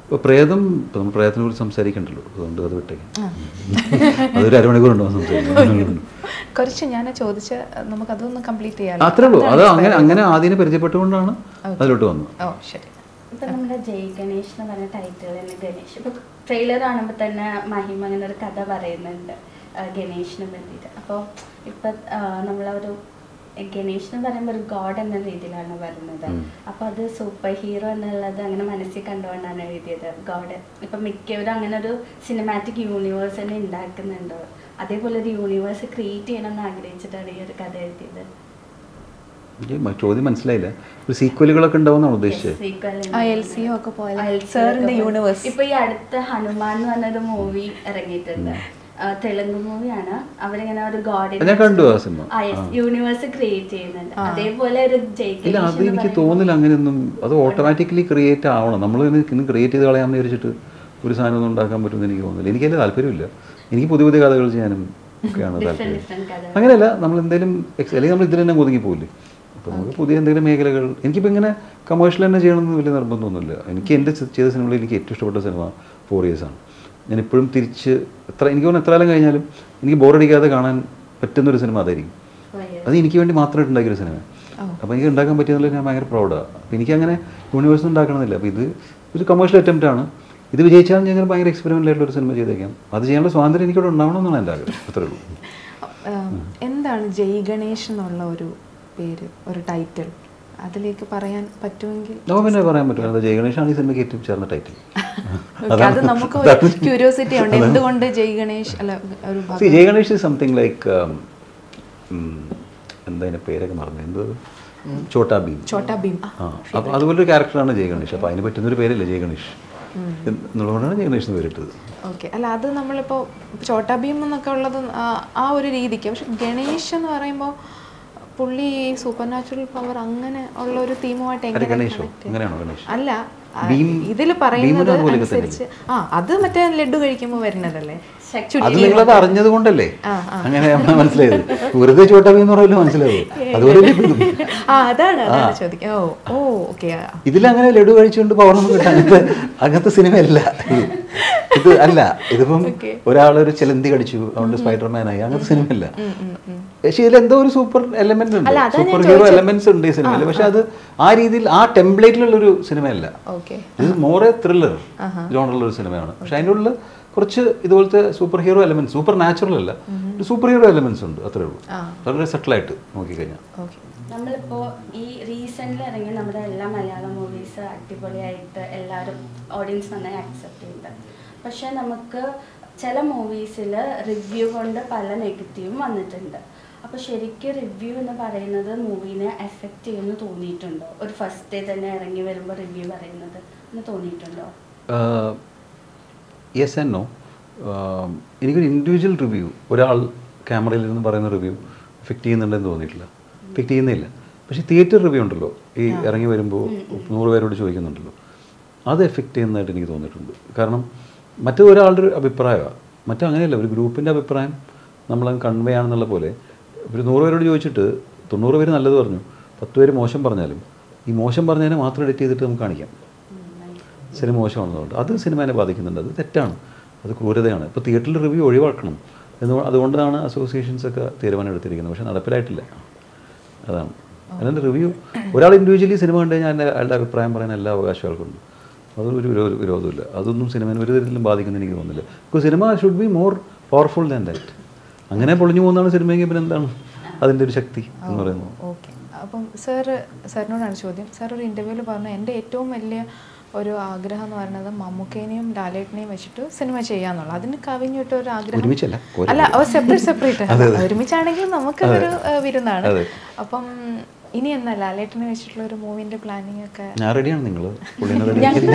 ഇപ്പോൾ പ്രേതം ഇപ്പോൾ നമ്മൾ പ്രേതത്തിനെ കുറിച്ച് സംസാരിക്കണ്ടല്ലോ അതുകൊണ്ട് അത് വിട്ടേക്കാം അതൊരു അരമണിക്കൂർ ഉണ്ടോ സംസാരിക്കാൻ കുറച്ച് ഞാൻ ചോദിച്ച നമുക്ക് അതൊന്ന് കംപ്ലീറ്റ് ചെയ്യാം അത്രേ ഉള്ളൂ അത് അങ്ങനെ അങ്ങനെ ആദ്യം പരിചയപ്പെട്ടുകൊണ്ടാണ് അതിലോട്ട് വന്നത് ഓ ശരി ഇപ്പൊ നമ്മുടെ ജയ് ഗണേഷ് എന്ന് പറഞ്ഞ ടൈറ്റിൽ തന്നെ ഗണേഷ് ഇപ്പൊ ട്രെയിലർ കാണുമ്പോൾ തന്നെ മഹിമ അങ്ങനെ ഒരു കഥ പറയുന്നുണ്ട് ആ, ഗണേഷിനെ പറ്റിയിട്ട് അപ്പോൾ ഇപ്പൊ ആ, നമ്മളൊരു ഗണേഷ് എന്ന് പറയുമ്പോൾ ഒരു ഗോഡ് എന്ന രീതിയിലാണ് വരുന്നത് ഉം. അപ്പൊ അത് സൂപ്പർ ഹീറോ എന്നുള്ളത് അങ്ങനെ മനസ്സിൽ കണ്ടുകൊണ്ടാണ് എഴുതിയത് ഗോഡ് ഇപ്പൊ മിക്കവരും അങ്ങനെ ഒരു സിനിമാറ്റിക് യൂണിവേഴ്സ് തന്നെ ഉണ്ടാക്കുന്നുണ്ട് അതേപോലെ ഒരു യൂണിവേഴ്സ് ക്രിയേറ്റ് ചെയ്യണമെന്ന് ആഗ്രഹിച്ചിട്ടാണ് ഈ ഒരു കഥ എഴുതിയത് എനിക്ക് മ- ചോദ്യം മനസ്സിലായില്ല ഒരു സീക്വലുകളൊക്കെ ഉണ്ടാവുമെന്നാണ് ഉദ്ദേശിച്ചത് Sequel ആ ഉണ്ട്. എൽ സി ഒക്കെ പോലെ ആ, LCO സാറിന്റെ ഒക്കെ യൂണിവേഴ്സ് ഇപ്പൊ ഈ അടുത്ത ഹനുമാൻ എന്ന് പറഞ്ഞൊരു മൂവി ഇറങ്ങിയിട്ടുണ്ട് ആ, തെലുങ്ക് മൂവിയാണ് അവരിങ്ങനെ ഒരു ഗോഡ് ഞാൻ കണ്ടു ആ സിനിമ. ആ. യൂണിവേഴ്സ് ക്രിയേറ്റ് ചെയ്യുന്നുണ്ട് ആ. അതേപോലെ ഒരു ഇല്ല അത് എനിക്ക് തോന്നില്ല അങ്ങനെയൊന്നും അത് ഓട്ടോമാറ്റിക്കലി ക്രിയേറ്റ് ആവണം നമ്മൾ ഇന്ന് ക്രിയേറ്റ് ചെയ്ത് കളയാമെന്ന് വിചാരിച്ചിട്ട് ഒരു സാധനം ഒന്നും ഉണ്ടാക്കാൻ പറ്റുമെന്ന് എനിക്ക് തോന്നുന്നില്ല എനിക്ക് അതിൻ്റെ താല്പര്യമില്ല എനിക്ക് പുതിയ പുതിയ കഥകൾ ചെയ്യാനും ഒക്കെയാണ് Different, താല്പര്യം different കഥകൾ. അങ്ങനെയല്ല നമ്മൾ എന്തെങ്കിലും ex- അല്ലെങ്കിൽ നമ്മൾ ഇതിൽ തന്നെ ഒതുങ്ങി പോകില്ലേ അപ്പോൾ നമുക്ക് പുതിയ എന്തെങ്കിലും മേഖലകൾ എനിക്കിപ്പോൾ ഇങ്ങനെ കമേഴ്ഷ്യൽ തന്നെ ചെയ്യണമെന്ന് വലിയ നിർബന്ധമൊന്നുമില്ല എനിക്ക് എൻ്റെ ചെ- ചെയ്ത സിനിമകളിൽ എനിക്ക് ഏറ്റവും ഇഷ്ടപ്പെട്ട സിനിമ ഫോർ ഇയേഴ്സാണ് ഞാൻ ഇപ്പോഴും തിരിച്ച് എത്ര എനിക്ക് തോന്നുന്നു എത്ര കാലം കഴിഞ്ഞാലും എനിക്ക് ബോറടിക്കാതെ കാണാൻ പറ്റുന്നൊരു സിനിമ അതായിരിക്കും അത് എനിക്ക് വേണ്ടി മാത്രമായിട്ട് ഉണ്ടാക്കിയൊരു സിനിമ അപ്പോൾ എനിക്ക് ഉണ്ടാക്കാൻ പറ്റിയതിൽ ഞാൻ ഭയങ്കര പ്രൗഡാണ് അപ്പോൾ എനിക്ക് അങ്ങനെ യൂണിവേഴ്സ് ഉണ്ടാക്കണമെന്നില്ല അപ്പോൾ ഇത് ഒരു കമേഴ്ഷ്യൽ അറ്റംപ്റ്റ് ആണ് ഇത് വിജയിച്ചാൽ ഞാൻ ഇങ്ങനെ ഭയങ്കര എക്സ്പെരിമെൻ്റ് ആയിട്ടുള്ള ഒരു സിനിമ ചെയ്തേക്കാം അത് ചെയ്യാനുള്ള സ്വാതന്ത്ര്യം എനിക്കിവിടെ ഉണ്ടാവണമെന്നാണ് എൻ്റെ ആഗ്രഹം അത്രേ ഉള്ളൂ എന്താണ് ജയ് ഗണേഷ് എന്നുള്ള ഒരു പേര് ഒരു ടൈറ്റിൽ അതിലേക്ക് പറയാൻ പറ്റുമെങ്കിൽ നമ്മൾ പിന്നെ പറയാൻ പറ്റും അത് ജയഗണേഷാണ് ഈ സിനിമയ്ക്ക് ഏറ്റവും ചേർന്ന ടൈറ്റിൽ Okay, അത് നമുക്ക് ഒരു ക്യൂരിയോസിറ്റി ഉണ്ട് എന്തുകൊണ്ട് ജയ് ഗണേഷ് അല്ല ഒരു ഭഗ- see Jayaganesh is something like എന്താ അതിൻ്റെ പേരൊക്കെ മറന്നു എന്ത് ചോട്ടാ ഭീം ചോട്ടാ ഭീം ആ, ആ അപ്പോൾ അതുപോലൊരു ക്യാരക്ടറാണ് ജയഗണേഷ് അപ്പോൾ അതിന് പറ്റുന്നൊരു പേരല്ലേ ജയഗണേഷ് എന്നുള്ളതുകൊണ്ടാണ് ജയഗണേഷ് എന്ന് പേരിട്ടത് ഓക്കെ അല്ല അത് നമ്മളിപ്പോൾ ചോട്ടാ ഭീം എന്നൊക്കെ ഉള്ളത് ആ- ആ ഒരു രീതിക്ക് പക്ഷെ ഗണേഷ് എന്ന് പറയുമ്പോൾ പുള്ളി സൂപ്പർ നാച്ചുറൽ പവർ അങ്ങനെ ഉള്ള ഒരു തീമുമായിട്ട് അല്ല എങ്ങനെ ഗണേഷോ connect? അങ്ങനെയാണോ ഗണേഷ് അല്ല ഭീം- ഇതിൽ പറയുന്നത് ഭീമനും അതുപോലെയൊക്കെ അനുസരിച്ച് ആ അത് മറ്റേ ലഡു കഴിക്കുമ്പോൾ വരുന്നതല്ലേ അത് നിങ്ങളത് അറിഞ്ഞത് കൊണ്ടല്ലേ ആ, ആ. അങ്ങനെ നമ്മളെ മനസ്സിലായത് വെറുതെ ചോട്ടാ ഭീം എന്ന് പറയല്ലോ മനസ്സിലായത് അതുപോലെ ഇതും. ആ അതാണ് അതാണ് ചോദിക്കുക ഓ ഓ ഓക്കെ ഇതിലങ്ങനെ ലഡു കഴിച്ചുകൊണ്ട് പവർ നമുക്ക് കിട്ടാൻ അങ്ങനത്തെ അങ്ങനത്തെ സിനിമയല്ല ഇത്. ഇത് അല്ല ഇതിപ്പം ഒരാളൊരു ചെലന്തി കടിച്ചു അതുകൊണ്ട് സ്പൈഡർമാൻ ആയി അങ്ങനത്തെ സിനിമയല്ല പക്ഷെ ഇതിലെന്തോ ഒരു സൂപ്പർ എലമെന്റ് ഉണ്ട് അല്ല, അതാ ഞാൻ സൂപ്പർ ഹീറോ എലമെന്റ്സ് ഉണ്ട് ഈ സിനിമയിൽ പക്ഷെ അത് ആ രീതിയിൽ ആ ടെംപ്ലേറ്റിലുള്ള ഒരു സിനിമയല്ല ഓക്കെ ഇത് മോർ എ ത്രില്ലർ ജോണറുള്ള ഒരു സിനിമയാണ് പക്ഷെ അതിൻ്റെ ഉള്ളിൽ കുറച്ച് ഇതുപോലത്തെ superhero elements supernatural അല്ല സൂപ്പർ ഹീറോ എലമെന്റ്സ് ഉണ്ട് അത്രേ ഉള്ളൂ വളരെ സെറ്റിലായിട്ട് നോക്കിക്കഴിഞ്ഞാൽ ഓക്കെ നമ്മളിപ്പോ ഈ റീസെന്റ് ഇറങ്ങിയ നമ്മുടെ എല്ലാ മലയാളം മൂവീസ് അടിപൊളിയായിട്ട് എല്ലാവരും ഓഡിയൻസ് നന്നായി അക്സെപ്റ്റ് ചെയ്യുന്നുണ്ട് പക്ഷെ നമുക്ക് ചില മൂവീസിൽ റിവ്യൂ കൊണ്ട് പല നെഗറ്റീവും വന്നിട്ടുണ്ട് അപ്പോൾ ശരിക്കും റിവ്യൂ എന്ന് പറയുന്നത് മൂവീനെ എഫക്റ്റ് ചെയ്യുമെന്ന് തോന്നിയിട്ടുണ്ടോ ഒരു ഫസ്റ്റ് ഡേ തന്നെ ഇറങ്ങി വരുമ്പോൾ റിവ്യൂ പറയുന്നത് എന്ന് തോന്നിയിട്ടുണ്ടോ യെസ് ആൻഡ് നോ എനിക്കൊരു ഇൻഡിവിജ്വൽ റിവ്യൂ ഒരാൾ ക്യാമറയിൽ നിന്ന് പറയുന്ന റിവ്യൂ എഫക്റ്റ് ചെയ്യുന്നുണ്ടെന്ന് തോന്നിയിട്ടില്ല എഫക്റ്റ് ചെയ്യുന്നില്ല പക്ഷേ തിയേറ്റർ റിവ്യൂ ഉണ്ടല്ലോ ഈ ഇറങ്ങി വരുമ്പോൾ നൂറ് പേരോട് ചോദിക്കുന്നുണ്ടല്ലോ അത് എഫക്റ്റ് ചെയ്യുന്നതായിട്ട് എനിക്ക് തോന്നിയിട്ടുണ്ട് കാരണം മറ്റു ഒരാളുടെ ഒരു അഭിപ്രായമാണ് മറ്റു അങ്ങനെയല്ല ഒരു ഗ്രൂപ്പിൻ്റെ അഭിപ്രായം നമ്മൾ കൺവേ ആണെന്നുള്ള പോലെ ഒരു നൂറ് പേരോട് ചോദിച്ചിട്ട് തൊണ്ണൂറ് പേര് നല്ലത് പറഞ്ഞു പത്ത് പേര് മോശം പറഞ്ഞാലും ഈ മോശം പറഞ്ഞതിനെ മാത്രം എഡിറ്റ് ചെയ്തിട്ട് നമുക്ക് കാണിക്കാം സിനിമ മോശമാണെന്നുണ്ട് അത് സിനിമേനെ ബാധിക്കുന്നുണ്ട് അത് തെറ്റാണ് അത് ക്രൂരതയാണ് ഇപ്പോൾ തിയേറ്ററിൽ റിവ്യൂ ഒഴിവാക്കണം എന്ന് അതുകൊണ്ടാണ് അസോസിയേഷൻസ് ഒക്കെ തീരുമാനം എടുത്തിരിക്കുന്നത് പക്ഷേ നടപ്പിലായിട്ടില്ല അതാണ് അതിൻ്റെ റിവ്യൂ ഒരാൾ ഇൻഡിവിജ്വലി സിനിമ കണ്ടു കഴിഞ്ഞാൽ അതിൻ്റെ അയാളുടെ അഭിപ്രായം പറയാൻ എല്ലാ അവകാശം ആൾക്കുണ്ട് അതൊരു വിരോ- വിരോധമില്ല അതൊന്നും സിനിമേനെ ഒരു തരത്തിലും ബാധിക്കുന്ന എനിക്ക് തോന്നുന്നില്ല because cinema should be more powerful than that അങ്ങനെ പൊളിഞ്ഞു പോകുന്നതാണ് സിനിമയെങ്കിൽ പിന്നെ എന്താണ് അതിൻ്റെ ഒരു ശക്തി എന്ന് പറയുന്നത് ഓക്കെ അപ്പം സാർ സാറിനോടാണ് ചോദ്യം സാർ ഒരു ഇൻ്റർവ്യൂവിൽ പറഞ്ഞു എൻ്റെ ഏറ്റവും വലിയ ഒരു ആഗ്രഹം എന്ന് പറയുന്നത് മമ്മൂക്കേനെയും ലാലേട്ടനെയും വെച്ചിട്ട് സിനിമ ചെയ്യാന്നുള്ളത് അതിന് കവിഞ്ഞിട്ട് ഒരു ആഗ്രഹം ഒരുമിച്ചല്ല, ഓരോ- അല്ല അവ സെപ്പറേറ്റ് സെപ്പറേറ്റ് ഒരുമിച്ചാണെങ്കിൽ നമുക്കൊരു വിരുന്നാണ് അതെ. അപ്പം ഇനി എന്നാ ലാലേട്ടനെ വെച്ചിട്ടുള്ള ഒരു മൂവിന്റെ പ്ലാനിങ് ഒക്കെ ഞാൻ റെഡിയാണ് നിങ്ങൾ പുള്ളിനെ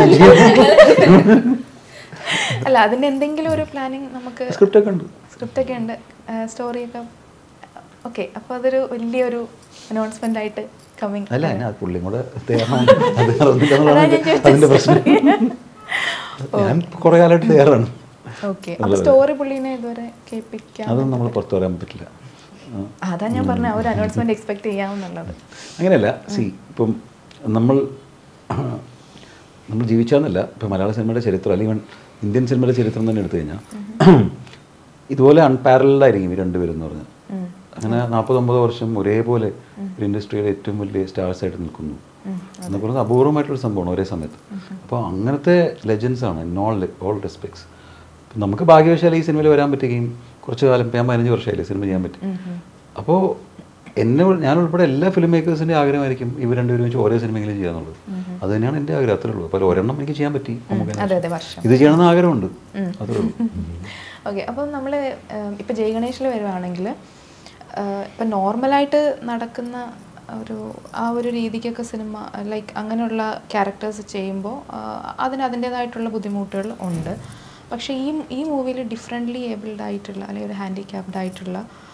അല്ല അതിന്റെ എന്തെങ്കിലും ഒരു പ്ലാനിങ് നമുക്ക് സ്ക്രിപ്റ്റ് ഒക്കെ ഉണ്ട് സ്ക്രിപ്റ്റ് ഒക്കെ ഉണ്ട് സ്റ്റോറിയൊക്കെ ഓക്കെ അപ്പോൾ അതൊരു വലിയൊരു അനൗൺസ്മെന്റ് ആയിട്ട് കമ്മിങ് അല്ല ഞാൻ അത് പുള്ളിയും കൂടെ തയ്യാറാണ് അത് അറിഞ്ഞില്ല എന്നുള്ളതാണ് അതാ ഞാൻ അതിന്റെ- ചോദിച്ചത്. അതിന്റെ പ്രശ്നം ഞാൻ കുറെ കാലമായിട്ട് തയ്യാറാണ് ഓക്കെ അപ്പോൾ സ്റ്റോറി പുള്ളീനെ ഇതുവരെ കേൾപ്പിക്കാം അതൊന്നും നമ്മൾ പുറത്തു പറയാൻ പറ്റില്ല ആ. അതാ ഞാൻ പറഞ്ഞ ഒരു അനൗൺസ്മെന്റ് എക്സ്പെക്ട് ചെയ്യാമെന്നുള്ളത് അങ്ങനെയല്ല സി ഇപ്പം നമ്മൾ നമ്മൾ ജീവിച്ചാന്നല്ല ഇപ്പോൾ മലയാള സിനിമയുടെ ചരിത്രം അല്ലെങ്കിൽ ഇന്ത്യൻ സിനിമയുടെ ചരിത്രം തന്നെ എടുത്തു കഴിഞ്ഞാൽ ഇതുപോലെ അൺപാരലഡ് ആയിരിക്കും ഈ രണ്ടുപേരും എന്ന് പറഞ്ഞാൽ അങ്ങനെ നാൽപ്പത്തൊമ്പത് വർഷം ഒരേപോലെ ഒരു ഇൻഡസ്ട്രിയുടെ ഏറ്റവും വലിയ സ്റ്റാർസ് ആയിട്ട് നിൽക്കുന്നു എന്ന് പറയുന്നത് അപൂർവമായിട്ടുള്ള സംഭവമാണ് ഒരേ സമയത്ത് അപ്പോൾ അങ്ങനത്തെ ലെജൻസ് ആണ് ഇൻ ഓൾ ഓൾ റെസ്പെക്ട്സ് നമുക്ക് ഭാഗ്യവശാൽ ഈ സിനിമയിൽ വരാൻ പറ്റുകയും കുറച്ച് കാലം ഇപ്പം ഞാൻ പതിനഞ്ച് വർഷമായില്ലേ സിനിമ ചെയ്യാൻ പറ്റി അപ്പോൾ എന്നെ ഉൾ- ഞാൻ ഉൾപ്പെടെ എല്ലാ ഫിലിം മേക്കേഴ്സിൻ്റെ ആഗ്രഹമായിരിക്കും ഇവർ രണ്ടുപേരും വെച്ച് ഓരോ സിനിമയെങ്കിലും ചെയ്യാന്നുള്ളത് അത് തന്നെയാണ് എൻ്റെ ആഗ്രഹം അത്രേ ഉള്ളൂ അപ്പോൾ ഒരെണ്ണം എനിക്ക് ചെയ്യാൻ പറ്റി നമുക്ക് അതെ അതെ വർഷം ഇത് ചെയ്യണമെന്ന് ആഗ്രഹമുണ്ട് അത്രേ ഉള്ളൂ ഓക്കെ അപ്പം നമ്മൾ ഇപ്പം ജയ് ഗണേഷിൽ വരുവാണെങ്കിൽ ഇപ്പം നോർമലായിട്ട് നടക്കുന്ന ഒരു ആ ഒരു രീതിക്കൊക്കെ സിനിമ ലൈക്ക് അങ്ങനെയുള്ള ക്യാരക്ടേഴ്സ് ചെയ്യുമ്പോൾ അതിന് അതിൻ്റേതായിട്ടുള്ള ബുദ്ധിമുട്ടുകൾ ഉണ്ട് പക്ഷേ ഈ ഈ മൂവിയിൽ ഡിഫറെൻ്റ്ലി ഏബിൾഡ് ആയിട്ടുള്ള അല്ലെങ്കിൽ ഒരു ഹാൻഡിക്യാപ്ഡ് ആയിട്ടുള്ള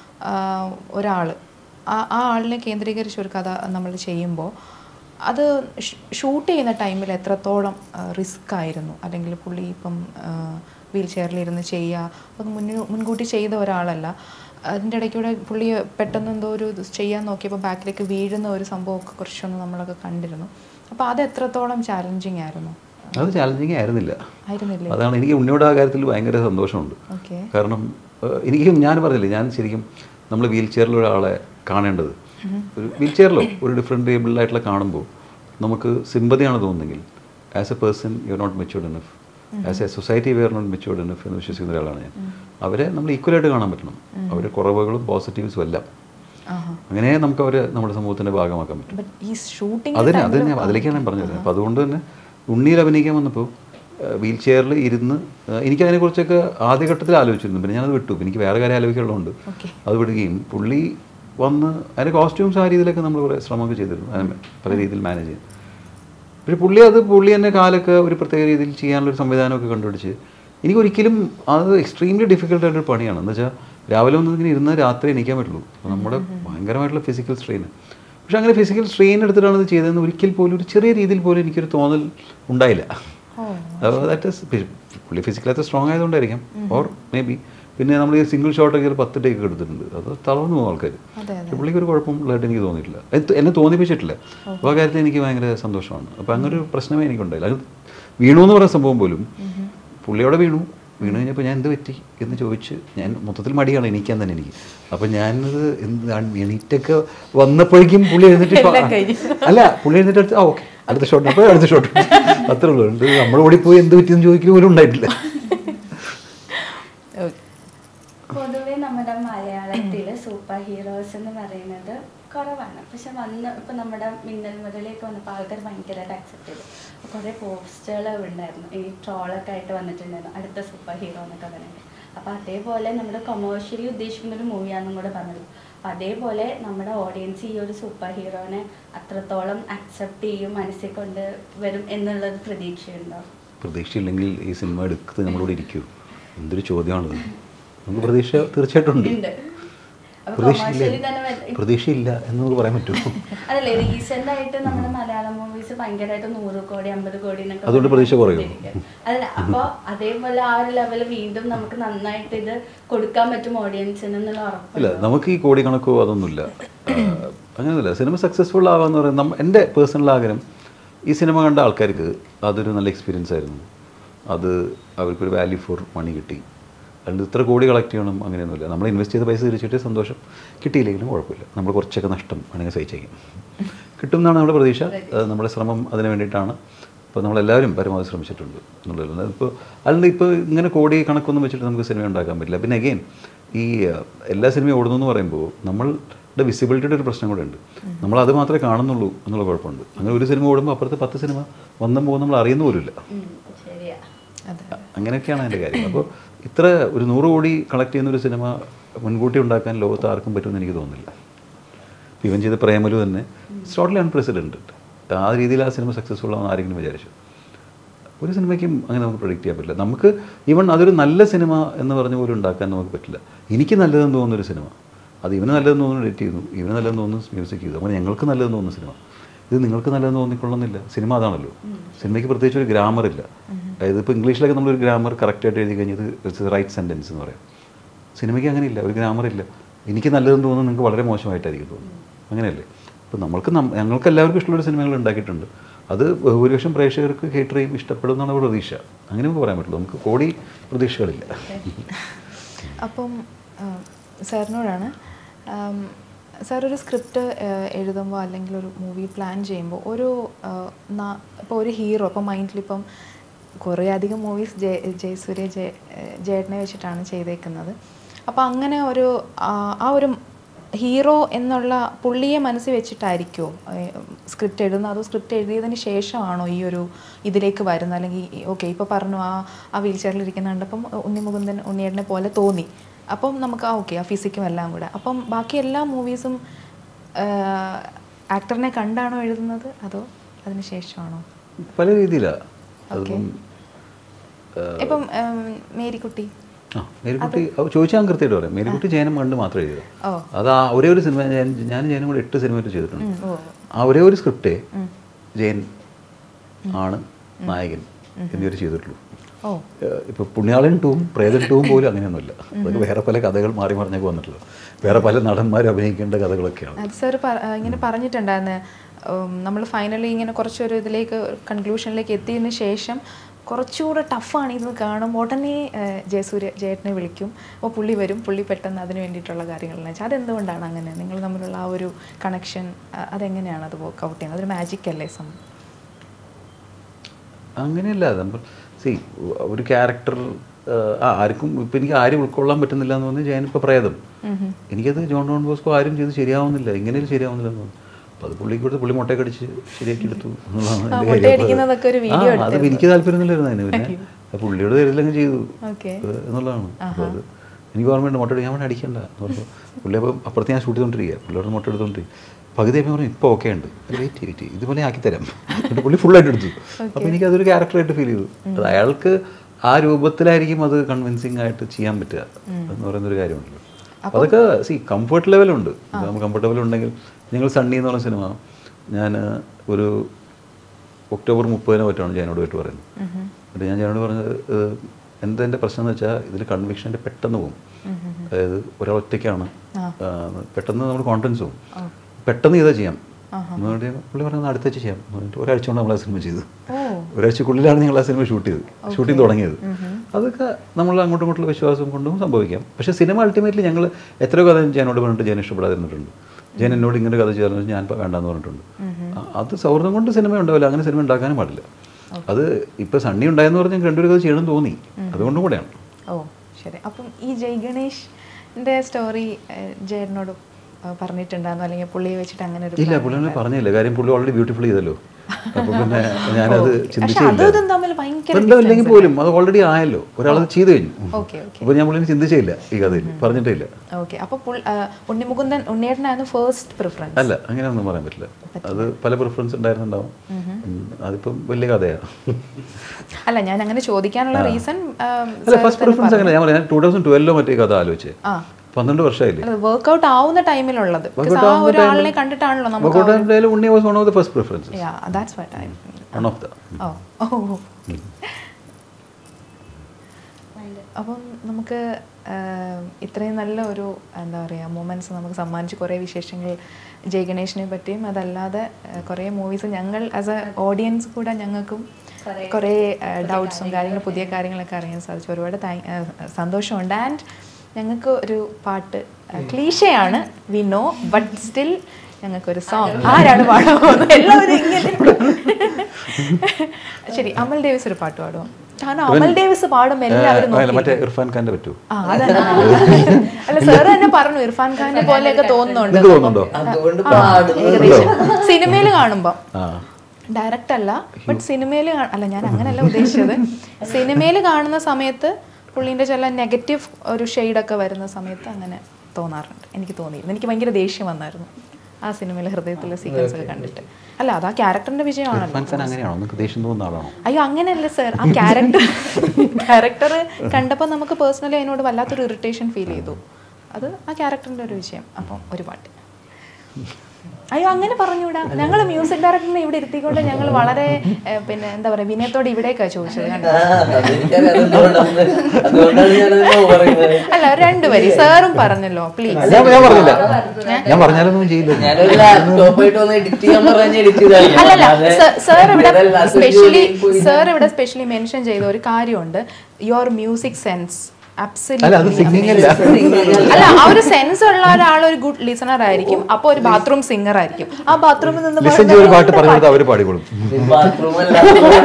ഒരാൾ ആ ആ ആളിനെ കേന്ദ്രീകരിച്ച് ഒരു കഥ നമ്മൾ ചെയ്യുമ്പോൾ അത് ഷൂട്ട് ചെയ്യുന്ന ടൈമിൽ എത്രത്തോളം റിസ്ക് ആയിരുന്നു അല്ലെങ്കിൽ പുള്ളി ഇപ്പം വീൽ ചെയറിലിരുന്ന് ചെയ്യുക അത് മുന്നേ മുൻകൂട്ടി ചെയ്ത ഒരാളല്ല അതിൻ്റെ ഇടയ്ക്കൂടെ പുള്ളി പെട്ടെന്ന് എന്തോ ഒരു ഇത് ചെയ്യാൻ നോക്കിയപ്പോൾ ബാക്കിലേക്ക് വീഴുന്ന ഒരു സംഭവമൊക്കെ കുറച്ചൊന്ന് നമ്മളൊക്കെ കണ്ടിരുന്നു അപ്പോൾ അത് എത്രത്തോളം ചാലഞ്ചിങ് ആയിരുന്നു അത് ചാലഞ്ചിങ് ആയിരുന്നില്ല ആയിരുന്നില്ലേ അതാണ് എനിക്ക് ഉണ്ണിയോട് ആ കാര്യത്തിൽ ഭയങ്കര സന്തോഷമുണ്ട് ഓക്കെ കാരണം ഏഹ്, എനിക്ക് ഞാൻ പറഞ്ഞില്ലേ ഞാൻ ശരിക്കും നമ്മൾ വീൽ ചെയറിൽ ഒരാളെ കാണേണ്ടത് ഒരു വീൽ ചെയറിലോ ഒരു ഡിഫറെൻറ്റ് ഏബിൾഡ് ആയിട്ടുള്ള കാണുമ്പോൾ നമുക്ക് സിമ്പതിയാണ് തോന്നുന്നെങ്കിൽ as a person you not matured enough as a society we are not matured enough എന്ന് വിശ്വസിക്കുന്ന ഒരാളാണ് ഞാൻ അവരെ നമ്മൾ ഈക്വലായിട്ട് കാണാൻ പറ്റണം അവരുടെ കുറവുകളും പോസിറ്റീവ്സും എല്ലാം ആഹാ അങ്ങനെ നമുക്ക് അവരെ നമ്മുടെ സമൂഹത്തിൻ്റെ ഭാഗമാക്കാൻ പറ്റും ബട്ട് ഈ ഷൂട്ടിംഗ് അതിന് അത് തന്നെ അതിലേക്കാണ് ഞാൻ പറഞ്ഞത് അപ്പോൾ അതുകൊണ്ട് തന്നെ ഉണ്ണിയിൽ അഭിനയിക്കാൻ വന്നപ്പോൾ വീൽ ചെയറിൽ ഇരുന്ന് ഏഹ്, എനിക്കതിനെക്കുറിച്ചൊക്കെ ആദ്യഘട്ടത്തിൽ ആലോചിച്ചിരുന്നു പിന്നെ ഞാനത് വിട്ടു എനിക്ക് വേറെ കാര്യം ആലോചിക്കാനുള്ളതുകൊണ്ട് Okay. അത് വിടുകയും പുള്ളി വന്ന് അതിൻ്റെ കോസ്റ്റ്യൂംസ് ആ രീതിയിലൊക്കെ നമ്മൾ കുറേ ശ്രമമൊക്കെ ചെയ്തിരുന്നു അതിനെ പല രീതിയിൽ മാനേജ് ചെയ്യാൻ പക്ഷെ പുള്ളി അത് പുള്ളി തന്നെ കാലൊക്കെ ഒരു പ്രത്യേക രീതിയിൽ ചെയ്യാനുള്ളൊരു സംവിധാനമൊക്കെ കണ്ടുപിടിച്ച് എനിക്ക് ഒരിക്കലും അത് എക്സ്ട്രീംലി ഡിഫിക്കൽട്ട് ആയിട്ടൊരു പണിയാണ് എന്ന് വെച്ചാൽ രാവിലെ ഒന്ന് ഇങ്ങനെ ഇരുന്ന് രാത്രി എണീക്കാൻ പറ്റുള്ളൂ അപ്പോൾ നമ്മുടെ ഭയങ്കരമായിട്ടുള്ള ഫിസിക്കൽ സ്ട്രെയിൻ പക്ഷെ അങ്ങനെ ഫിസിക്കൽ സ്ട്രെയിൻ എടുത്തിട്ടാണ് ഇത് ചെയ്തതെന്ന് ഒരിക്കൽ പോലും ഒരു ചെറിയ രീതിയിൽ പോലും എനിക്കൊരു തോന്നൽ ഉണ്ടായില്ല ദാറ്റ് ഇസ് പുള്ളി ഫിസിക്കലി അത്ര സ്ട്രോങ് ആയതുകൊണ്ടായിരിക്കാം ഓർ മേ ബി പിന്നെ നമ്മൾ ഈ സിംഗിൾ ഷോട്ടൊക്കെ ഒരു പത്ത് ടേക്ക് എടുത്തിട്ടുണ്ട് അത് തളർന്നു പോകും ആൾക്കാർ അതെ പക്ഷെ പുള്ളിക്ക് ഒരു കുഴപ്പമുള്ളതായിട്ട് എനിക്ക് തോന്നിയിട്ടില്ല അത് എന്നെ തോന്നിപ്പിച്ചിട്ടില്ല അപ്പോൾ ആ കാര്യത്തിൽ എനിക്ക് ഭയങ്കര സന്തോഷമാണ് അപ്പോൾ അങ്ങനെ ഒരു പ്രശ്നമേ എനിക്കുണ്ടായില്ല അത് വീണു എന്ന് പറയുന്ന സംഭവം പോലും പുള്ളിയോടെ വീണു വീണു കഴിഞ്ഞപ്പോൾ ഞാൻ എന്ത് പറ്റി എന്ന് ചോദിച്ച് ഞാൻ മൊത്തത്തിൽ മടിയാണ് എണീക്കാൻ തന്നെ എനിക്ക് അപ്പം ഞാനത് എന്ത് എണീറ്റൊക്കെ വന്നപ്പോഴേക്കും പുള്ളി എഴുന്നേറ്റ് ഇപ്പൊ- എല്ലാം കഴിഞ്ഞു. അല്ല പുള്ളി എഴുന്നേറ്റ് അടുത്ത് ആ ഓക്കെ അടുത്ത ഷോട്ട് അപ്പോൾ അടുത്ത ഷോട്ട് അത്രേ ഉള്ളൂ ഉണ്ട് നമ്മൾ ഓടിപ്പോയി എന്ത് പറ്റിയെന്ന് ചോദിക്കുക പോലും ഉണ്ടായിട്ടില്ല ഓക്കെ പൊതുവെ നമ്മുടെ മലയാളത്തിൽ സൂപ്പർ ഹീറോസ് എന്ന് പറയുന്നത് കുറവാണ് പക്ഷെ വന്ന് ഇപ്പൊ നമ്മുടെ മിന്നൽ മുരളിയൊക്കെ വന്നപ്പോൾ ആൾക്കാർ ഭയങ്കരമായിട്ട് അക്സെപ്റ്റ് ചെയ്തു അപ്പോൾ കുറേ പോസ്റ്ററുകൾ ഉണ്ടായിരുന്നു ഈ ട്രോളൊക്കെ ആയിട്ട് വന്നിട്ടുണ്ടായിരുന്നു അടുത്ത സൂപ്പർ ഹീറോ എന്നൊക്കെ പറഞ്ഞിട്ട് അപ്പോൾ അതേപോലെ നമ്മുടെ കൊമേഴ്ഷ്യലി ഉദ്ദേശിക്കുന്ന ഒരു മൂവിയാണെന്നും കൂടെ പറഞ്ഞത് അപ്പോൾ അതേപോലെ നമ്മുടെ ഓഡിയൻസ് ഈ ഒരു സൂപ്പർ ഹീറോനെ അത്രത്തോളം അക്സെപ്റ്റ് ചെയ്യും മനസ്സിൽ കൊണ്ട് വരും എന്നുള്ളൊരു പ്രതീക്ഷയുണ്ടോ പ്രതീക്ഷയില്ലെങ്കിൽ ഈ സിനിമ എടുക്കുന്നത് നമ്മളോട് ഇരിക്കൂ എന്തൊരു ചോദ്യമാണത് നമുക്ക് പ്രതീക്ഷ തീർച്ചയായിട്ടും ഉണ്ട് ഉണ്ട് അപ്പോൾ commercially തന്നെ പ്രതീക്ഷയില്ല വര- പ്രതീക്ഷയില്ല എന്ന് നമുക്ക് പറയാൻ പറ്റുമോ അതല്ലേ റീസെന്റ് ആയിട്ട് നമ്മുടെ മലയാളം മൂവീസ് ഭയങ്കരമായിട്ട് നൂറ് കോടി അമ്പത് കോടി എന്നൊക്കെ അതുകൊണ്ട് പ്രതീക്ഷ കുറയോ? അല്ല അപ്പൊ അതേപോലെ ആ ഒരു ലെവൽ വീണ്ടും നമുക്ക് നന്നായിട്ട് ഇത് കൊടുക്കാൻ പറ്റും ഓഡിയൻസിന് എന്നുള്ള ഇല്ല ഉറപ്പില്ല നമുക്ക് ഈ കോടി കണക്കോ അതൊന്നുമില്ല ആഹ് അങ്ങനെയൊന്നുമില്ല സിനിമ സക്സസ്ഫുൾ ആവാന്ന് പറയുന്നത് നമ്മ എൻ്റെ പേഴ്സണൽ ആഗ്രഹം ഈ സിനിമ കണ്ട ആൾക്കാർക്ക് അതൊരു നല്ല എക്സ്പീരിയൻസ് ആയിരുന്നു അത് അവർക്കൊരു വാല്യൂ ഫോർ മണി കിട്ടി അല്ലാണ്ട് ഇത്ര കോടി കളക്ട് ചെയ്യണം അങ്ങനെയൊന്നുമില്ല നമ്മൾ ഇൻവെസ്റ്റ് ചെയ്ത പൈസ തിരിച്ചിട്ട് സന്തോഷം കിട്ടിയില്ലെങ്കിലും കുഴപ്പമില്ല നമ്മൾ കുറച്ചൊക്കെ നഷ്ടം വേണമെങ്കിൽ സഹിച്ചേക്കും കിട്ടും എന്നാണ് നമ്മുടെ പ്രതീക്ഷ അത് നമ്മുടെ ശ്രമം അതിന് വേണ്ടിയിട്ടാണ് ഇപ്പോൾ നമ്മളെല്ലാവരും പരമാവധി ശ്രമിച്ചിട്ടുണ്ട് എന്നുള്ളത് ഇപ്പോൾ അല്ലാണ്ട് ഇപ്പോൾ ഇങ്ങനെ കോടി കണക്കൊന്നും വെച്ചിട്ട് നമുക്ക് സിനിമ ഉണ്ടാക്കാൻ പറ്റില്ല പിന്നെ അഗെയിൻ ഈ അഹ്, എല്ലാ സിനിമയും ഓടുന്നു എന്ന് പറയുമ്പോൾ നമ്മളുടെ വിസിബിലിറ്റിയുടെ ഒരു പ്രശ്നം കൂടെ ഉണ്ട് നമ്മൾ അത് മാത്രമേ കാണുന്നുള്ളൂ എന്നുള്ള കുഴപ്പമുണ്ട് അങ്ങനെ ഒരു സിനിമ ഓടുമ്പോൾ അപ്പുറത്ത് പത്ത് സിനിമ വന്നും പോകും നമ്മൾ അറിയുന്ന പോലുമില്ല ഉം, ശരിയാ അതെ അങ്ങനെയൊക്കെയാണ് അതിൻ്റെ കാര്യം അപ്പോൾ ഇത്ര ഒരു നൂറ് കോടി കളക്ട് ചെയ്യുന്ന ഒരു സിനിമ മുൻകൂട്ടി ഉണ്ടാക്കാൻ ലോകത്ത് ആർക്കും പറ്റുമെന്ന് എനിക്ക് തോന്നുന്നില്ല ഇവൻ ചെയ്ത പ്രേമലു തന്നെ ടോട്ടലി അൺപ്രസിഡൻറ്റ് ആ രീതിയിൽ ആ സിനിമ സക്സസ്ഫുൾ ആണെന്ന് ആരെങ്കിലും വിചാരിച്ചു ഒരു സിനിമയ്ക്കും അങ്ങനെ നമുക്ക് പ്രൊഡിക്റ്റ് ചെയ്യാൻ പറ്റില്ല നമുക്ക് ഈവൻ അതൊരു നല്ല സിനിമ എന്ന് പറഞ്ഞ പോലും ഉണ്ടാക്കാൻ നമുക്ക് പറ്റില്ല എനിക്ക് നല്ലതെന്ന് തോന്നുന്ന ഒരു സിനിമ അത് ഇവന് നല്ലതെന്ന് തോന്നുന്നു എഡിറ്റ് ചെയ്തു ഇവന് നല്ലതെന്ന് തോന്നുന്നു മ്യൂസിക് ചെയ്തു അങ്ങനെ ഞങ്ങൾക്ക് നല്ലതെന്ന് തോന്നുന്ന സിനിമ ഇത് നിങ്ങൾക്ക് നല്ലതെന്ന് തോന്നിക്കൊള്ളുന്നില്ല സിനിമ അതാണല്ലോ സിനിമയ്ക്ക് പ്രത്യേകിച്ച് ഒരു ഗ്രാമർ ഇല്ല അതായത് ഇപ്പോൾ ഇംഗ്ലീഷിലൊക്കെ നമ്മളൊരു ഗ്രാമർ കറക്റ്റായിട്ട് എഴുതി കഴിഞ്ഞത് ഇറ്റ്സ് റൈറ്റ് സെൻറ്റൻസ് എന്ന് പറയാം സിനിമയ്ക്ക് അങ്ങനെയില്ല ഒരു ഗ്രാമർ ഇല്ല എനിക്ക് നല്ലതെന്ന് തോന്നുന്നു നിങ്ങൾക്ക് വളരെ മോശമായിട്ടായിരിക്കും തോന്നുന്നത് അങ്ങനെയല്ലേ അപ്പോൾ നമ്മൾക്ക് നം- ഞങ്ങൾക്ക് എല്ലാവർക്കും ഇഷ്ടമുള്ളൊരു സിനിമകൾ ഉണ്ടാക്കിയിട്ടുണ്ട് അത് ഭൂരിപക്ഷം പ്രേക്ഷകർക്ക് കേട്ടർ ചെയ്യും ഇഷ്ടപ്പെടും എന്നാണ് പ്രതീക്ഷ അങ്ങനെ നമുക്ക് പറയാൻ പറ്റുള്ളൂ നമുക്ക് കോടി പ്രതീക്ഷകളില്ല അപ്പം ആ, സാറിനോടാണ് ആം, സാർ ഒരു സ്ക്രിപ്റ്റ് എഴുതുമ്പോൾ അല്ലെങ്കിൽ ഒരു മൂവി പ്ലാൻ ചെയ്യുമ്പോൾ ഒരു ഇപ്പോൾ ഒരു ഹീറോ ഇപ്പോൾ മൈൻഡിൽ ഇപ്പം കുറേ അധികം മൂവീസ് ജയ ജയസൂര്യ ജയ ജയേട്ടനെ വെച്ചിട്ടാണ് ചെയ്തേക്കുന്നത് അപ്പോൾ അങ്ങനെ ഒരു ആ ആ ഒരു ഹീറോ എന്നുള്ള പുള്ളിയെ മനസ്സിൽ വെച്ചിട്ടായിരിക്കുമോ സ്ക്രിപ്റ്റ് എഴുതുന്നത് അതോ സ്ക്രിപ്റ്റ് എഴുതിയതിന് ശേഷമാണോ ഈ ഒരു ഇതിലേക്ക് വരുന്നത് അല്ലെങ്കിൽ ഓക്കെ ഇപ്പോൾ പറഞ്ഞു ആ ആ വീൽ ചെയറിൽ ഇരിക്കുന്ന കണ്ടപ്പം ഉണ്ണി മുകുന്ദൻ ഉണ്ണിയേട്ടനെ പോലെ തോന്നി അപ്പം നമുക്ക് ആ ഓക്കെ ആ ഫിസിക്കും എല്ലാം കൂടെ അപ്പം ബാക്കി എല്ലാ മൂവീസും ആക്ടറിനെ കണ്ടാണോ എഴുതുന്നത് അതോ അതിന് ശേഷമാണോ പല രീതിയിലാണ് അതിപ്പം ഇപ്പം ഉം, മേരിക്കുട്ടി ആ മേരിക്കുട്ടി അത് ചോദിച്ചാൽ ഞാൻ കൃത്യമായിട്ട് പറയാം മേരിക്കുട്ടി ജയനം കണ്ട് മാത്രമേ എഴുതുക ഓ അത് ആ ഒരേ ഒരു സിനിമ ഞാൻ ഞാൻ ജയനും കൂടെ എട്ട് സിനിമ ചെയ്തിട്ടുണ്ട് ഉം, ഓ ആ ഒരേ ഒരു സ്ക്രിപ്റ്റേ ജയൻ ആണ് നായകൻ എന്നിവർ ചെയ്തിട്ടുള്ളൂ ഓ ഏഹ് ഇപ്പൊ പുണ്യാളൻ ടൂവും പ്രേതൻ ടൂവും പോലും അങ്ങനെയൊന്നുമില്ല അതൊക്കെ വേറെ പല കഥകൾ മാറി മറിഞ്ഞൊക്കെ വന്നിട്ടുള്ളൂ വേറെ പല നടന്മാർ അഭിനയിക്കേണ്ട കഥകളൊക്കെയാണ് അത് സാർ ഇങ്ങനെ പറഞ്ഞിട്ടുണ്ടായിരുന്നു നമ്മൾ ഫൈനലി ഇങ്ങനെ കുറച്ചൊരു ഇതിലേക്ക് കൺക്ലൂഷനിലേക്ക് എത്തിയതിന് ശേഷം കുറച്ചുകൂടെ ടഫാണ് ഇത് കാണുമ്പോൾ ഉടനെ ഏഹ്, ജയസൂര്യ ജയേട്ടനെ വിളിക്കും അപ്പോൾ പുള്ളി വരും പുള്ളി പെട്ടെന്ന് അതിന് വേണ്ടിയിട്ടുള്ള കാര്യങ്ങളെല്ലാം വെച്ചാൽ അതെന്തുകൊണ്ടാണ് അങ്ങനെ നിങ്ങൾ തമ്മിലുള്ള ആ ഒരു കണക്ഷൻ അതെങ്ങനെയാണ് അത് വർക്കൗട്ട് ചെയ്യുന്നത് അതൊരു മാജിക് അല്ലേ സംഭവം അങ്ങനെയല്ല നമ്മൾ സി ഒരു ക്യാരക്ടർ ആ ആർക്കും ഇപ്പം എനിക്ക് ആരും ഉൾക്കൊള്ളാൻ പറ്റുന്നില്ല എന്ന് പറഞ്ഞാൽ ഞാനിപ്പോൾ പ്രേതം എനിക്കത് ജോൺ ഡോൺ ബോസ്കോ ആരും ചെയ്ത് ശരിയാവുന്നില്ല ഇങ്ങനെ ശരിയാവുന്നില്ല എന്ന് തോന്നുന്നു അപ്പോൾ അത് പുള്ളിക്ക് കൊടുത്ത് പുള്ളി മുട്ടയൊക്കെ അടിച്ച് ശരിയാക്കി എടുത്തു എന്നുള്ളതാണ് ആ, എൻ്റെ മുട്ടയടിക്കുന്നതൊക്കെ ഒരു കാര്യം. video ആ, അത് എനിക്ക് താല്പര്യമൊന്നുമില്ലായിരുന്നു അതിന് പിന്നെ ആ പുള്ളിയോട് തരുന്നില്ലെങ്കിൽ ചെയ്തു ഓക്കെ ഏഹ് എന്നുള്ളതാണ് അപ്പോൾ അത് എനിക്ക് ഓർമ്മയുണ്ട് മുട്ട ഞാൻ വേണം അടിക്കണ്ട എന്ന് പറഞ്ഞു പുള്ളി അപ്പോൾ അപ്പുറത്ത് ഞാൻ ഷൂട്ട് ചെയ്തുകൊണ്ടിരിക്കുക പുള്ളിയോട് മുട്ട എടുത്തുകൊണ്ടിരിക്കുക പകുതി ആയപ്പോൾ പറഞ്ഞു ഇപ്പോൾ ഓക്കെ ഉണ്ട് വെയിറ്റ് വെയിറ്റ് ഇതുപോലെ ആക്കി തരാം എന്നിട്ട് പുള്ളി ഫുള്ളായിട്ട് എടുത്തു അപ്പോൾ എനിക്ക് അതൊരു ക്യാരക്ടറായിട്ട് ഫീൽ ചെയ്തു അത് അയാൾക്ക് ആ രൂപത്തിലായിരിക്കും അത് കൺവിൻസിങ് ആയിട്ട് ചെയ്യാൻ പറ്റുക എന്ന് പറയുന്നൊരു കാര്യമുണ്ടല്ലോ അപ്പോൾ അതൊക്കെ സി കംഫർട്ട് ലെവലുണ്ട് നമുക്ക് കംഫർട്ടബിൾ ഉണ്ടെങ്കിൽ നിങ്ങൾ സണ്ണി എന്ന് പറഞ്ഞ സിനിമ ഞാൻ ഒരു ഒക്ടോബർ മുപ്പതിനെ പറ്റാണ് ഞാനോട് പോയിട്ട് പറയുന്നത് എന്നിട്ട് ഞാൻ ഞാനോട് പറഞ്ഞത് ഏഹ്, എന്താ എൻ്റെ പ്രശ്നം എന്ന് വെച്ചാൽ ഇതിൽ കൺവിക്ഷൻ്റെ പെട്ടെന്ന് പോകും അതായത് ഒരാൾ ഒറ്റയ്ക്കാണ് ആ, പെട്ടെന്ന് നമ്മൾ കോൺഫിഡൻസ് പോകും പെട്ടെന്ന് ചെയ്താൽ ചെയ്യാം എന്ന് പറഞ്ഞിട്ട് പുള്ളി പറയുന്നത് അടുത്താഴ്ച ചെയ്യാം എന്ന് പറഞ്ഞിട്ട് ഒരാഴ്ച കൊണ്ട് നമ്മൾ ആ സിനിമ ചെയ്തു ഒരാഴ്ചക്കുള്ളിലാണ് ഞങ്ങൾ ആ സിനിമ ഷൂട്ട് ചെയ്തത് ഷൂട്ടിംഗ് തുടങ്ങിയത് അതൊക്കെ നമ്മൾ അങ്ങോട്ടും ഇങ്ങോട്ടുള്ള വിശ്വാസം കൊണ്ടും സംഭവിക്കാം പക്ഷേ സിനിമ അൾട്ടിമേറ്റ്ലി ഞങ്ങൾ എത്രയോ കഥ ജയനോട് പറഞ്ഞിട്ട് ജയൻ ഇഷ്ടപ്പെടാതിരുന്നിട്ടുണ്ട് ജയൻ എന്നോട് ഇങ്ങനെ കഥ ചേർന്ന് ഞാൻ ഇപ്പോൾ വേണ്ടാന്ന് പറഞ്ഞിട്ടുണ്ട് ആ- അത് സൗഹൃദം കൊണ്ട് സിനിമ ഉണ്ടാവില്ല അങ്ങനെ സിനിമ ഉണ്ടാക്കാനും പാടില്ല അത് ഇപ്പോൾ സണ്ണി ഉണ്ടായെന്ന് പറഞ്ഞ് ഞങ്ങൾക്ക് രണ്ടുപേരും കഥ ചെയ്യണം തോന്നി അതുകൊണ്ടും കൂടെയാണ് ഓ ശരി അപ്പം ഈ ജയ് ഗണേഷിന്റെ സ്റ്റോറി ജയനോട് പറഞ്ഞിട്ടുണ്ടായിരുന്നു അല്ലെങ്കിൽ പുള്ളിയെ വെച്ചിട്ട് അങ്ങനെ ഒരു ഇല്ല plan പുള്ളി അങ്ങനെ പറഞ്ഞില്ല കാര്യം പുള്ളി ഓൾറെഡി ബ്യൂട്ടിഫുൾ ചെയ്തല്ലോ അപ്പോൾ പിന്നെ ഞാനത് പക്ഷെ ചിന്തിച്ചില്ല അതും തമ്മിൽ ഭയങ്കര ബന്ധമില്ലെങ്കിൽ പോലും അത് ഓൾറെഡി ആയല്ലോ ഒരാൾ ചെയ്തു കഴിഞ്ഞു ഓക്കെ ഓക്കെ അപ്പോൾ ഞാൻ പുള്ളിനെ ചിന്തിച്ചില്ല ഈ കഥയിൽ പറഞ്ഞിട്ടില്ല ഓക്കെ അപ്പൊ പുൾ- ആ, ഉണ്ണിമുകുന്ദൻ ഉണ്ണിയേട്ടനായിരുന്നു ഫസ്റ്റ് പ്രിഫറൻസ് അല്ല അങ്ങനെയൊന്നും പറയാൻ പറ്റില്ല അത് പല പ്രിഫറൻസ് ഉണ്ടായിരുന്നുണ്ടാവും ഉം, അതിപ്പം വലിയ കഥയാണ് അല്ല ഞാൻ അങ്ങനെ ചോദിക്കാനുള്ള റീസൺ അല്ല ഫസ്റ്റ് പ്രിഫറൻസ് അങ്ങനെ ഞാൻ പറയാം ടൂ തൗസൻഡ് ട്വൽവിലോ മറ്റേ കഥ ആലോചിച്ചേ ആ പന്ത്രണ്ട് വർഷമായില്ലേ അല്ല വർക്ക്ഔട്ട് ആവുന്ന ടൈമിലുള്ളത് Because ആ ഒരാളിനെ കണ്ടിട്ടാണല്ലോ നമുക്ക് work out Unni was one of the first preference that's what I one of the ഓ ഓ അപ്പം നമുക്ക് ആഹ്, ഇത്രയും നല്ല ഒരു എന്താ പറയുക മൊമെൻറ്റ്സ് നമുക്ക് സമ്മാനിച്ച് കുറേ വിശേഷങ്ങൾ ജയ് ഗണേഷിനെ പറ്റിയും അതല്ലാതെ ആഹ്, കുറേ മൂവീസ് ഞങ്ങൾ ആസ് എ ഓഡിയൻസ് കൂടെ ഞങ്ങൾക്കും കുറേ ഡൗട്ട്സും കാര്യങ്ങളും പുതിയ കാര്യങ്ങളൊക്കെ അറിയാൻ സാധിച്ചു ഒരുപാട് താങ്ക് സന്തോഷമുണ്ട് ആൻഡ് ഞങ്ങൾക്ക് ഒരു പാട്ട് ക്ലീശയാണ് വി നോ ബട്ട് സ്റ്റിൽ ഞങ്ങൾക്കൊരു സോങ് ആരാണ് പാടാൻ പോകുന്നത് എല്ലാവരും ഇങ്ങനെ ശരി അമൽ ഡേവിസ് ഒരു പാട്ട് പാടുമോ കാരണം അമൽ ഡേവിസ് പാടുമ്പോൾ എല്ലാവരും അല്ല നോക്കി മറ്റേ ഇർഫാൻ ഖാന്റെ പറ്റുമോ ആ അതല്ല അല്ല സാറ് തന്നെ പറഞ്ഞു ഇർഫാൻ ഖാനെ പോലെയൊക്കെ തോന്നുന്നുണ്ട് നിങ്ങൾക്ക് തോന്നുന്നുണ്ടോ അതുകൊണ്ട് ആ, ഏകദേശം സിനിമയിൽ കാണുമ്പോ ആ ഡയറക്റ്റ് അല്ല ബട്ട് സിനിമയിൽ അല്ല ഞാൻ അങ്ങനെയല്ല ഉദ്ദേശിച്ചത് സിനിമയിൽ കാണുന്ന സമയത്ത് പുള്ളീൻ്റെ ചില നെഗറ്റീവ് ഒരു ഷെയ്ഡൊക്കെ വരുന്ന സമയത്ത് അങ്ങനെ തോന്നാറുണ്ട് എനിക്ക് തോന്നിയിരുന്നു എനിക്ക് ഭയങ്കര ദേഷ്യം വന്നായിരുന്നു ആ സിനിമയിലെ ഹൃദയത്തിലെ സീക്വൻസ് ഒക്കെ കണ്ടിട്ട് അല്ല അത് ആ ക്യാരക്ടറിന്റെ വിജയമാണല്ലോ ഇർഫാൻ ഖാൻ അങ്ങനെയാണോ നിങ്ങൾക്ക് ദേഷ്യം തോന്നുന്ന ആളാണോ അയ്യോ അങ്ങനെയല്ല സർ ആ ക്യാരക്ടർ ക്യാരക്ടർ കണ്ടപ്പോൾ നമുക്ക് പേഴ്സണലി അതിനോട് വല്ലാത്തൊരു ഇറിറ്റേഷൻ ഫീൽ ചെയ്തു അത് ആ ക്യാരക്ടറിന്റെ ഒരു വിഷയം അപ്പം ഒരു പാട്ട് അയ്യോ അങ്ങനെ പറഞ്ഞൂടാ ഞങ്ങൾ മ്യൂസിക് ഡയറക്ടറിനെ ഇവിടെ ഇരുത്തിക്കൊണ്ട് ഞങ്ങൾ വളരെ ഏ, പിന്നെ എന്താ പറയാ വിനയത്തോടെ ഇവിടേക്കാ ചോദിച്ചത് കണ്ടോ? ആ, അതെനിക്കറിയാം. അതുകൊണ്ടാണ് അതുകൊണ്ടാണ് ഞാനത് no പറയുന്നത്. അല്ല രണ്ട് വരി സാറും പറഞ്ഞല്ലോ പ്ലീസ് ഞാൻ ഞാൻ പറഞ്ഞില്ല ഞാൻ പറഞ്ഞാലൊന്നും ചെയ്യില്ല ഞാനൊരു ലാപ്ടോപ്പ് ആയിട്ട് വന്ന് എഡിറ്റ് ചെയ്യാൻ പറഞ്ഞ എഡിറ്റ് ചെയ്താൽ അല്ലല്ല സാർ ഇവിടെ സ്പെഷ്യലി സാർ ഇവിടെ സ്പെഷ്യലി മെൻഷൻ ചെയ്ത ഒരു കാര്യമുണ്ട് യുവർ മ്യൂസിക് സെൻസ് അല്ല അത് സിംഗിങ് അല്ല അല്ല ആ ഒരു സെൻസ് ഉള്ള ഒരാൾ ഒരു ഗുഡ് ലിസണർ ആയിരിക്കും അപ്പൊ ഒരു ബാത്റൂം സിംഗർ ആയിരിക്കും ആ ബാത്റൂമിൽ നിന്ന് ലിസൺ ചെയ്ത് ഒരു പാട്ട് പാടുന്ന പറഞ്ഞു കൊടുത്താൽ അവർ പാടിക്കോളും ബാത്റൂം അല്ല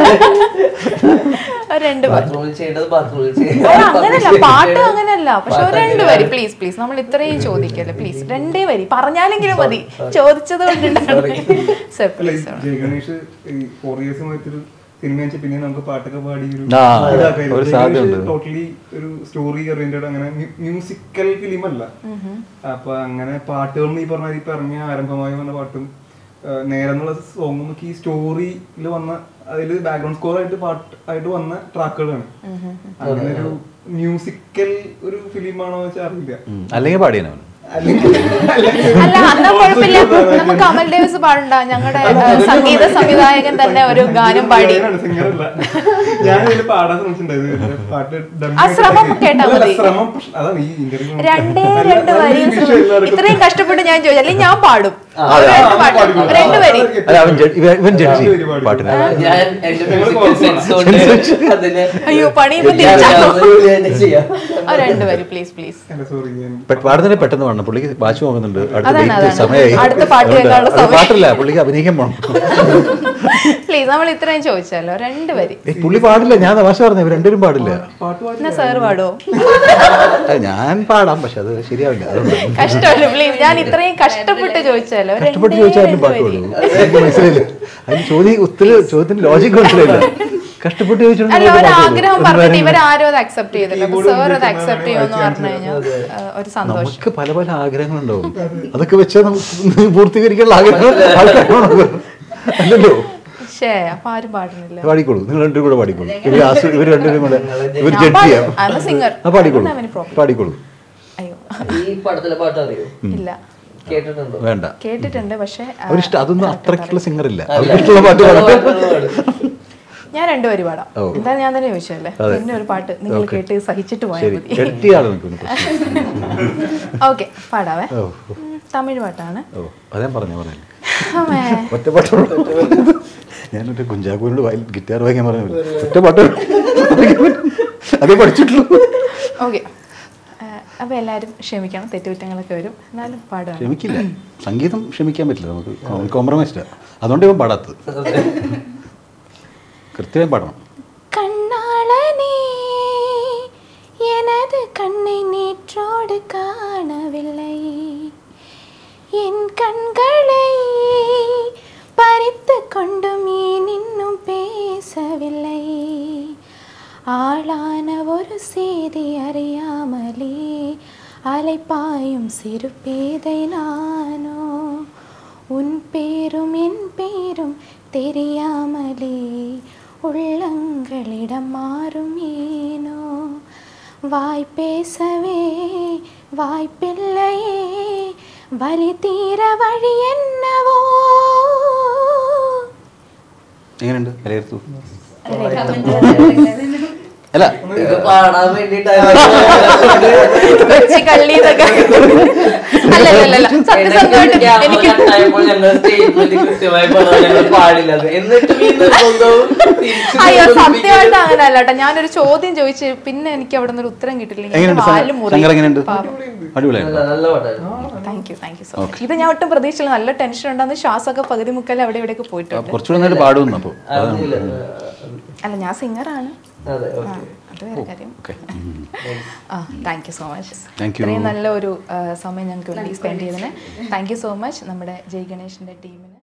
ഒരു രണ്ട് വരി. ബാത്റൂമിൽ ചെയ്യേണ്ടത് ബാത്റൂമിൽ അല്ല, അങ്ങനല്ല പാട്ട് അങ്ങനല്ല പക്ഷെ ഒരു രണ്ട് വരി പ്ലീസ് പ്ലീസ് നമ്മൾ ഇത്രയും ചോദിക്കല്ലേ പ്ലീസ് രണ്ടേ വരി പറഞ്ഞാലെങ്കിലും മതി ചോദിച്ചത് കൊണ്ടുണ്ടാണ് സർ അല്ല, ഈ പ്ലീസ് ജയ ഗണേഷ് ഈ ഫോർ ഇയേഴ്സുമായിട്ടൊരു സിനിമ വെച്ച് പിന്നെ നമുക്ക് പാട്ടൊക്കെ പാടി ഒരു ആ, ഒരു സാധ്യതയുണ്ട്. ടോട്ടലി ഒരു സ്റ്റോറി ഓറിയന്റഡ് അങ്ങനെ മ്യൂസിക്കൽ ഫിലിം അല്ല അപ്പൊ അങ്ങനെ പാട്ടുകളും ഈ പറഞ്ഞ ഇപ്പൊ ഇറങ്ങിയ ആരംഭമായി വന്ന പാട്ടും ആ, നേരെ എന്നുള്ള സോങ് നമുക്ക് ഈ സ്റ്റോറിയിൽ വന്ന അതിൽ ബാക്ക്ഗ്രൗണ്ട് സ്കോർ ആയിട്ട് പാട്ട് ആയിട്ട് വന്ന ട്രാക്കുകളാണ് അങ്ങനെ ഒരു മ്യൂസിക്കൽ ഒരു ഫിലിമാണോ വെച്ചാൽ അറിയില്ല ഉം. അല്ലെങ്കിൽ പാടിയനവൻ അല്ലെങ്കിൽ അല്ല എന്നാ കുഴപ്പമില്ല നമുക്ക് അമൽ ഡേവിസ് പാടണ്ട ഞങ്ങളുടെ സംഗീത സംവിധായകൻ തന്നെ ഒരു ഗാനം പാടി സിംഗറല്ല ഞാൻ ഇതിൽ പാടാൻ ശ്രമിച്ചിട്ടുണ്ടായത് പാട്ട് dummy ആ ശ്രമം ആയിട്ട് കേട്ടാ അല്ല, മതി. ശ്രമം പ്രശ്നം- അതാണ് ഈ ഇന്റർവ്യൂ രണ്ടേ രണ്ട് വരി ഇത്രയും കഷ്ടപ്പെട്ട് ഞാൻ ചോദിച്ചു അല്ലെങ്കിൽ ഞാൻ പാടും അതെ. രണ്ട് പാട്ട് രണ്ട് വരി അല്ല അവൻ ജഡ്ജ് ഇവൻ- ഇവൻ ജഡ്ജ് ചെയ്യും പാട്ടിന് ഞാൻ എന്റെ ഞങ്ങള് മ്യൂസിക്കൽ സെൻസ് കൊണ്ട് അതിനെ അയ്യോ പണി ഇപ്പൊ എനിക്കറിയാവുന്ന തിരിച്ചാണോ ജോലി തന്നെ ചെയ്യാം ആ രണ്ട് വരി പ്ലീസ് പ്ലീസ് സോറി ഞാൻ പെ- പാടുന്നതിന് പെട്ടെന്ന് പാടണം പുള്ളിക്ക് വാച്ച് നോക്കുന്നുണ്ട് അടുത്ത അതാണ്, date അതാണ്. സമയമായി അടുത്ത പാട്ട് അതുകൊണ്ട് കേൾക്കാനുള്ള അത് സമയം. പാട്ടല്ല പുള്ളിക്ക് അഭിനയിക്കാൻ പോണം പ്ലീസ് നമ്മൾ ഇത്രയും ചോദിച്ചല്ലോ രണ്ട് വരി ഏയ്, പുള്ളി പാടില്ല ഞാൻ തമാശ പറഞ്ഞു ഇവർ രണ്ടുപേരും പാടില്ല പാട്ട് പാടി എന്നാ സാറ് പാടുവോ അത് ഞാൻ പാടാം പക്ഷെ അത് ശരിയാവില്ല അതുകൊണ്ട് കഷ്ടമല്ല പ്ലീസ് ഞാൻ ഇത്രയും കഷ്ടപ്പെട്ട് ചോദിച്ചല്ലോ കഷ്ടപ്പെട്ട് രണ്ടേ ചോദിച്ചാലും രണ്ട് പാട്ട് വരി. പാടും എനിക്ക് മനസ്സിലായില്ല അതിന് ചോദ്യം ഉത്തര ചോദ്യത്തിന് ലോജിക് മനസ്സിലായില്ല കഷ്ടപ്പെട്ട് അല്ല ചോദിച്ചിട്ടുണ്ടെങ്കിൽ ഒരു പാട്ട് പാടും. ആഗ്രഹം ഒരു പറഞ്ഞിട്ട് കാര്യം ഇവരാരും അത് അക്സെപ്റ്റ് ചെയ്തില്ല അപ്പൊ keyboard സാർ അത് ഉപയോഗിച്ച് അക്സെപ്റ്റ് ചെയ്യുമെന്ന് വായിച്ച് പറഞ്ഞു കഴിഞ്ഞാൽ ആ, ഒരു സന്തോഷം നമുക്ക് പല പല ആഗ്രഹങ്ങളുണ്ടാവും അതൊക്കെ വെച്ച് നമുക്ക് പൂർത്തീകരിക്കാനുള്ള ആഗ്രഹം ആൾക്കാരാണ് അല്ലല്ലോ ശേ അപ്പൊ ആരും പാടുന്നില്ല പാടിക്കോളൂ നിങ്ങൾ രണ്ടും കൂടെ പാടിക്കോളൂ ഇവർ ആസ്വ- ഇവർ രണ്ടുപേരും കൂടെ ഇവർ ഞാൻ ജഡ്ജ് പാടും. ചെയ്യാം I'm a singer. ആ പാടിക്കോളൂ അതുകൊണ്ട് അവന് problem. പാടിക്കോളൂ അയ്യോ ഈ പടത്തിലെ പാട്ട് അറിയോ ഇല്ല കേട്ടിട്ടുണ്ടോ വേണ്ട കേട്ടിട്ടുണ്ട് പക്ഷെ ആ, അവരിഷ്ടം അതൊന്നും correct അത്രയ്ക്കുള്ള സിംഗർ ഇല്ല അല്ല. അവർക്ക് ഇഷ്ടമുള്ള പാട്ട് പാടട്ടെ ഞാൻ രണ്ടുപേരും പാടാം ഓ. എന്താ ഞാൻ തന്നെ ചോദിച്ചല്ലേ അതെ. പിന്നെ ഒരു പാട്ട് നിങ്ങൾ Okay. കേട്ട് സഹിച്ചിട്ട് പോയാൽ ശരി മതി എട്ടിയാളെ നിൽക്കുന്നു പ്രശ്നം ഓക്കെ പാടാവേ ഓ ഉം, തമിഴ് പാട്ടാണ് ഓ അതേ പറഞ്ഞു പറഞ്ഞു അമ്മേ. ഒറ്റ പാട്ടുള്ളൂ ഞാനൊരു കുഞ്ചാക്കോനോട് വയൽ ഗിറ്റാർ വായിക്കാൻ പറഞ്ഞു ഒറ്റ പാട്ട് അതേ പഠിച്ചിട്ടുള്ളൂ ഓക്കെ അപ്പൊ എല്ലാരും ക്ഷമിക്കണം തെറ്റുകുറ്റങ്ങളൊക്കെ വരും എന്നാലും പാടുകയാണ് ക്ഷമിക്കില്ല സംഗീതം ക്ഷമിക്കാൻ പറ്റില്ല നമുക്ക് കോംപ്രമൈസ്ഡാ അതുകൊണ്ട് ഇവൻ പാടാത്തത് കൃത്യമായി പാടണം கண்ணாளனே எனது கண்ணை நேற்றோடு காணவில்லை என் கண்களை பறித்து கொண்டும் ஏன் இன்னும் பேசவில்லை ஆளான ஒரு செய்தி அறியாமலே அலைப்பாயும் சிறு பேதை நானோ உன் பேரும் என் பேரும் தெரியாமலே உள்ளங்களிடம் மாறும் ஏனோ வாய் பேசவே வாய்ப்பில்லையே வலி தீர வழி என்னவோ എങ്ങനെയുണ്ട് വിലയിരുത്തു അല്ല ഇത് പാടാൻ വേണ്ടിട്ടാണ് കൊച്ചി കള്ളി എന്നൊക്കെ അല്ല അല്ല അല്ല സത്യസന്ധമായിട്ട് എനിക്ക് ഞങ്ങൾ സ്റ്റേറ്റ്മെന്റ് കൃത്യമായി പറഞ്ഞു ഞങ്ങൾ പാടില്ല അത്. എന്നിട്ടും ഈ നിർബന്ധവും തിരിച്ച് അയ്യോ നിർബന്ധിപ്പിക്കലും. സത്യമായിട്ട് അങ്ങനെ അല്ല കേട്ടോ ഞാനൊരു ചോദ്യം ചോദിച്ച് പിന്നെ എനിക്ക് അവിടെ നിന്ന് ഒരു ഉത്തരം കിട്ടില്ല എങ്ങനെയുണ്ട് ശങ്കർ- ശങ്കർ എങ്ങനെയുണ്ട് നല്ല അടിപൊളിയായിരുന്നു നല്ല പാട്ടായിരുന്നു thank you thank you so much ഇത് ഞാൻ ഒട്ടും പ്രതീക്ഷയില്ല നല്ല ടെൻഷൻ ഉണ്ടാകുന്ന ശ്വാസമൊക്കെ പകുതി മുക്കൽ അവിടെ ഇവിടെയൊക്കെ പോയിട്ടുണ്ട് കുറച്ചുകൂടെ നന്നായിട്ട് പാടുന്നു അപ്പോൾ അറിഞ്ഞില്ല അല്ല ഞാൻ സിംഗറാണ് അതെ ആ ഓക്കെ അത് വേറെ കാര്യം ഓക്കെ ആ thank you so much Thank you. ഇത്രയും നല്ല ഒരു ആ, സമയം ഞങ്ങൾക്ക് വേണ്ടി സ്പെൻഡ് ചെയ്തതിന് താങ്ക് യു സോ മച്ച് നമ്മുടെ ജയ് ഗണേഷിന്റെ ടീമിന്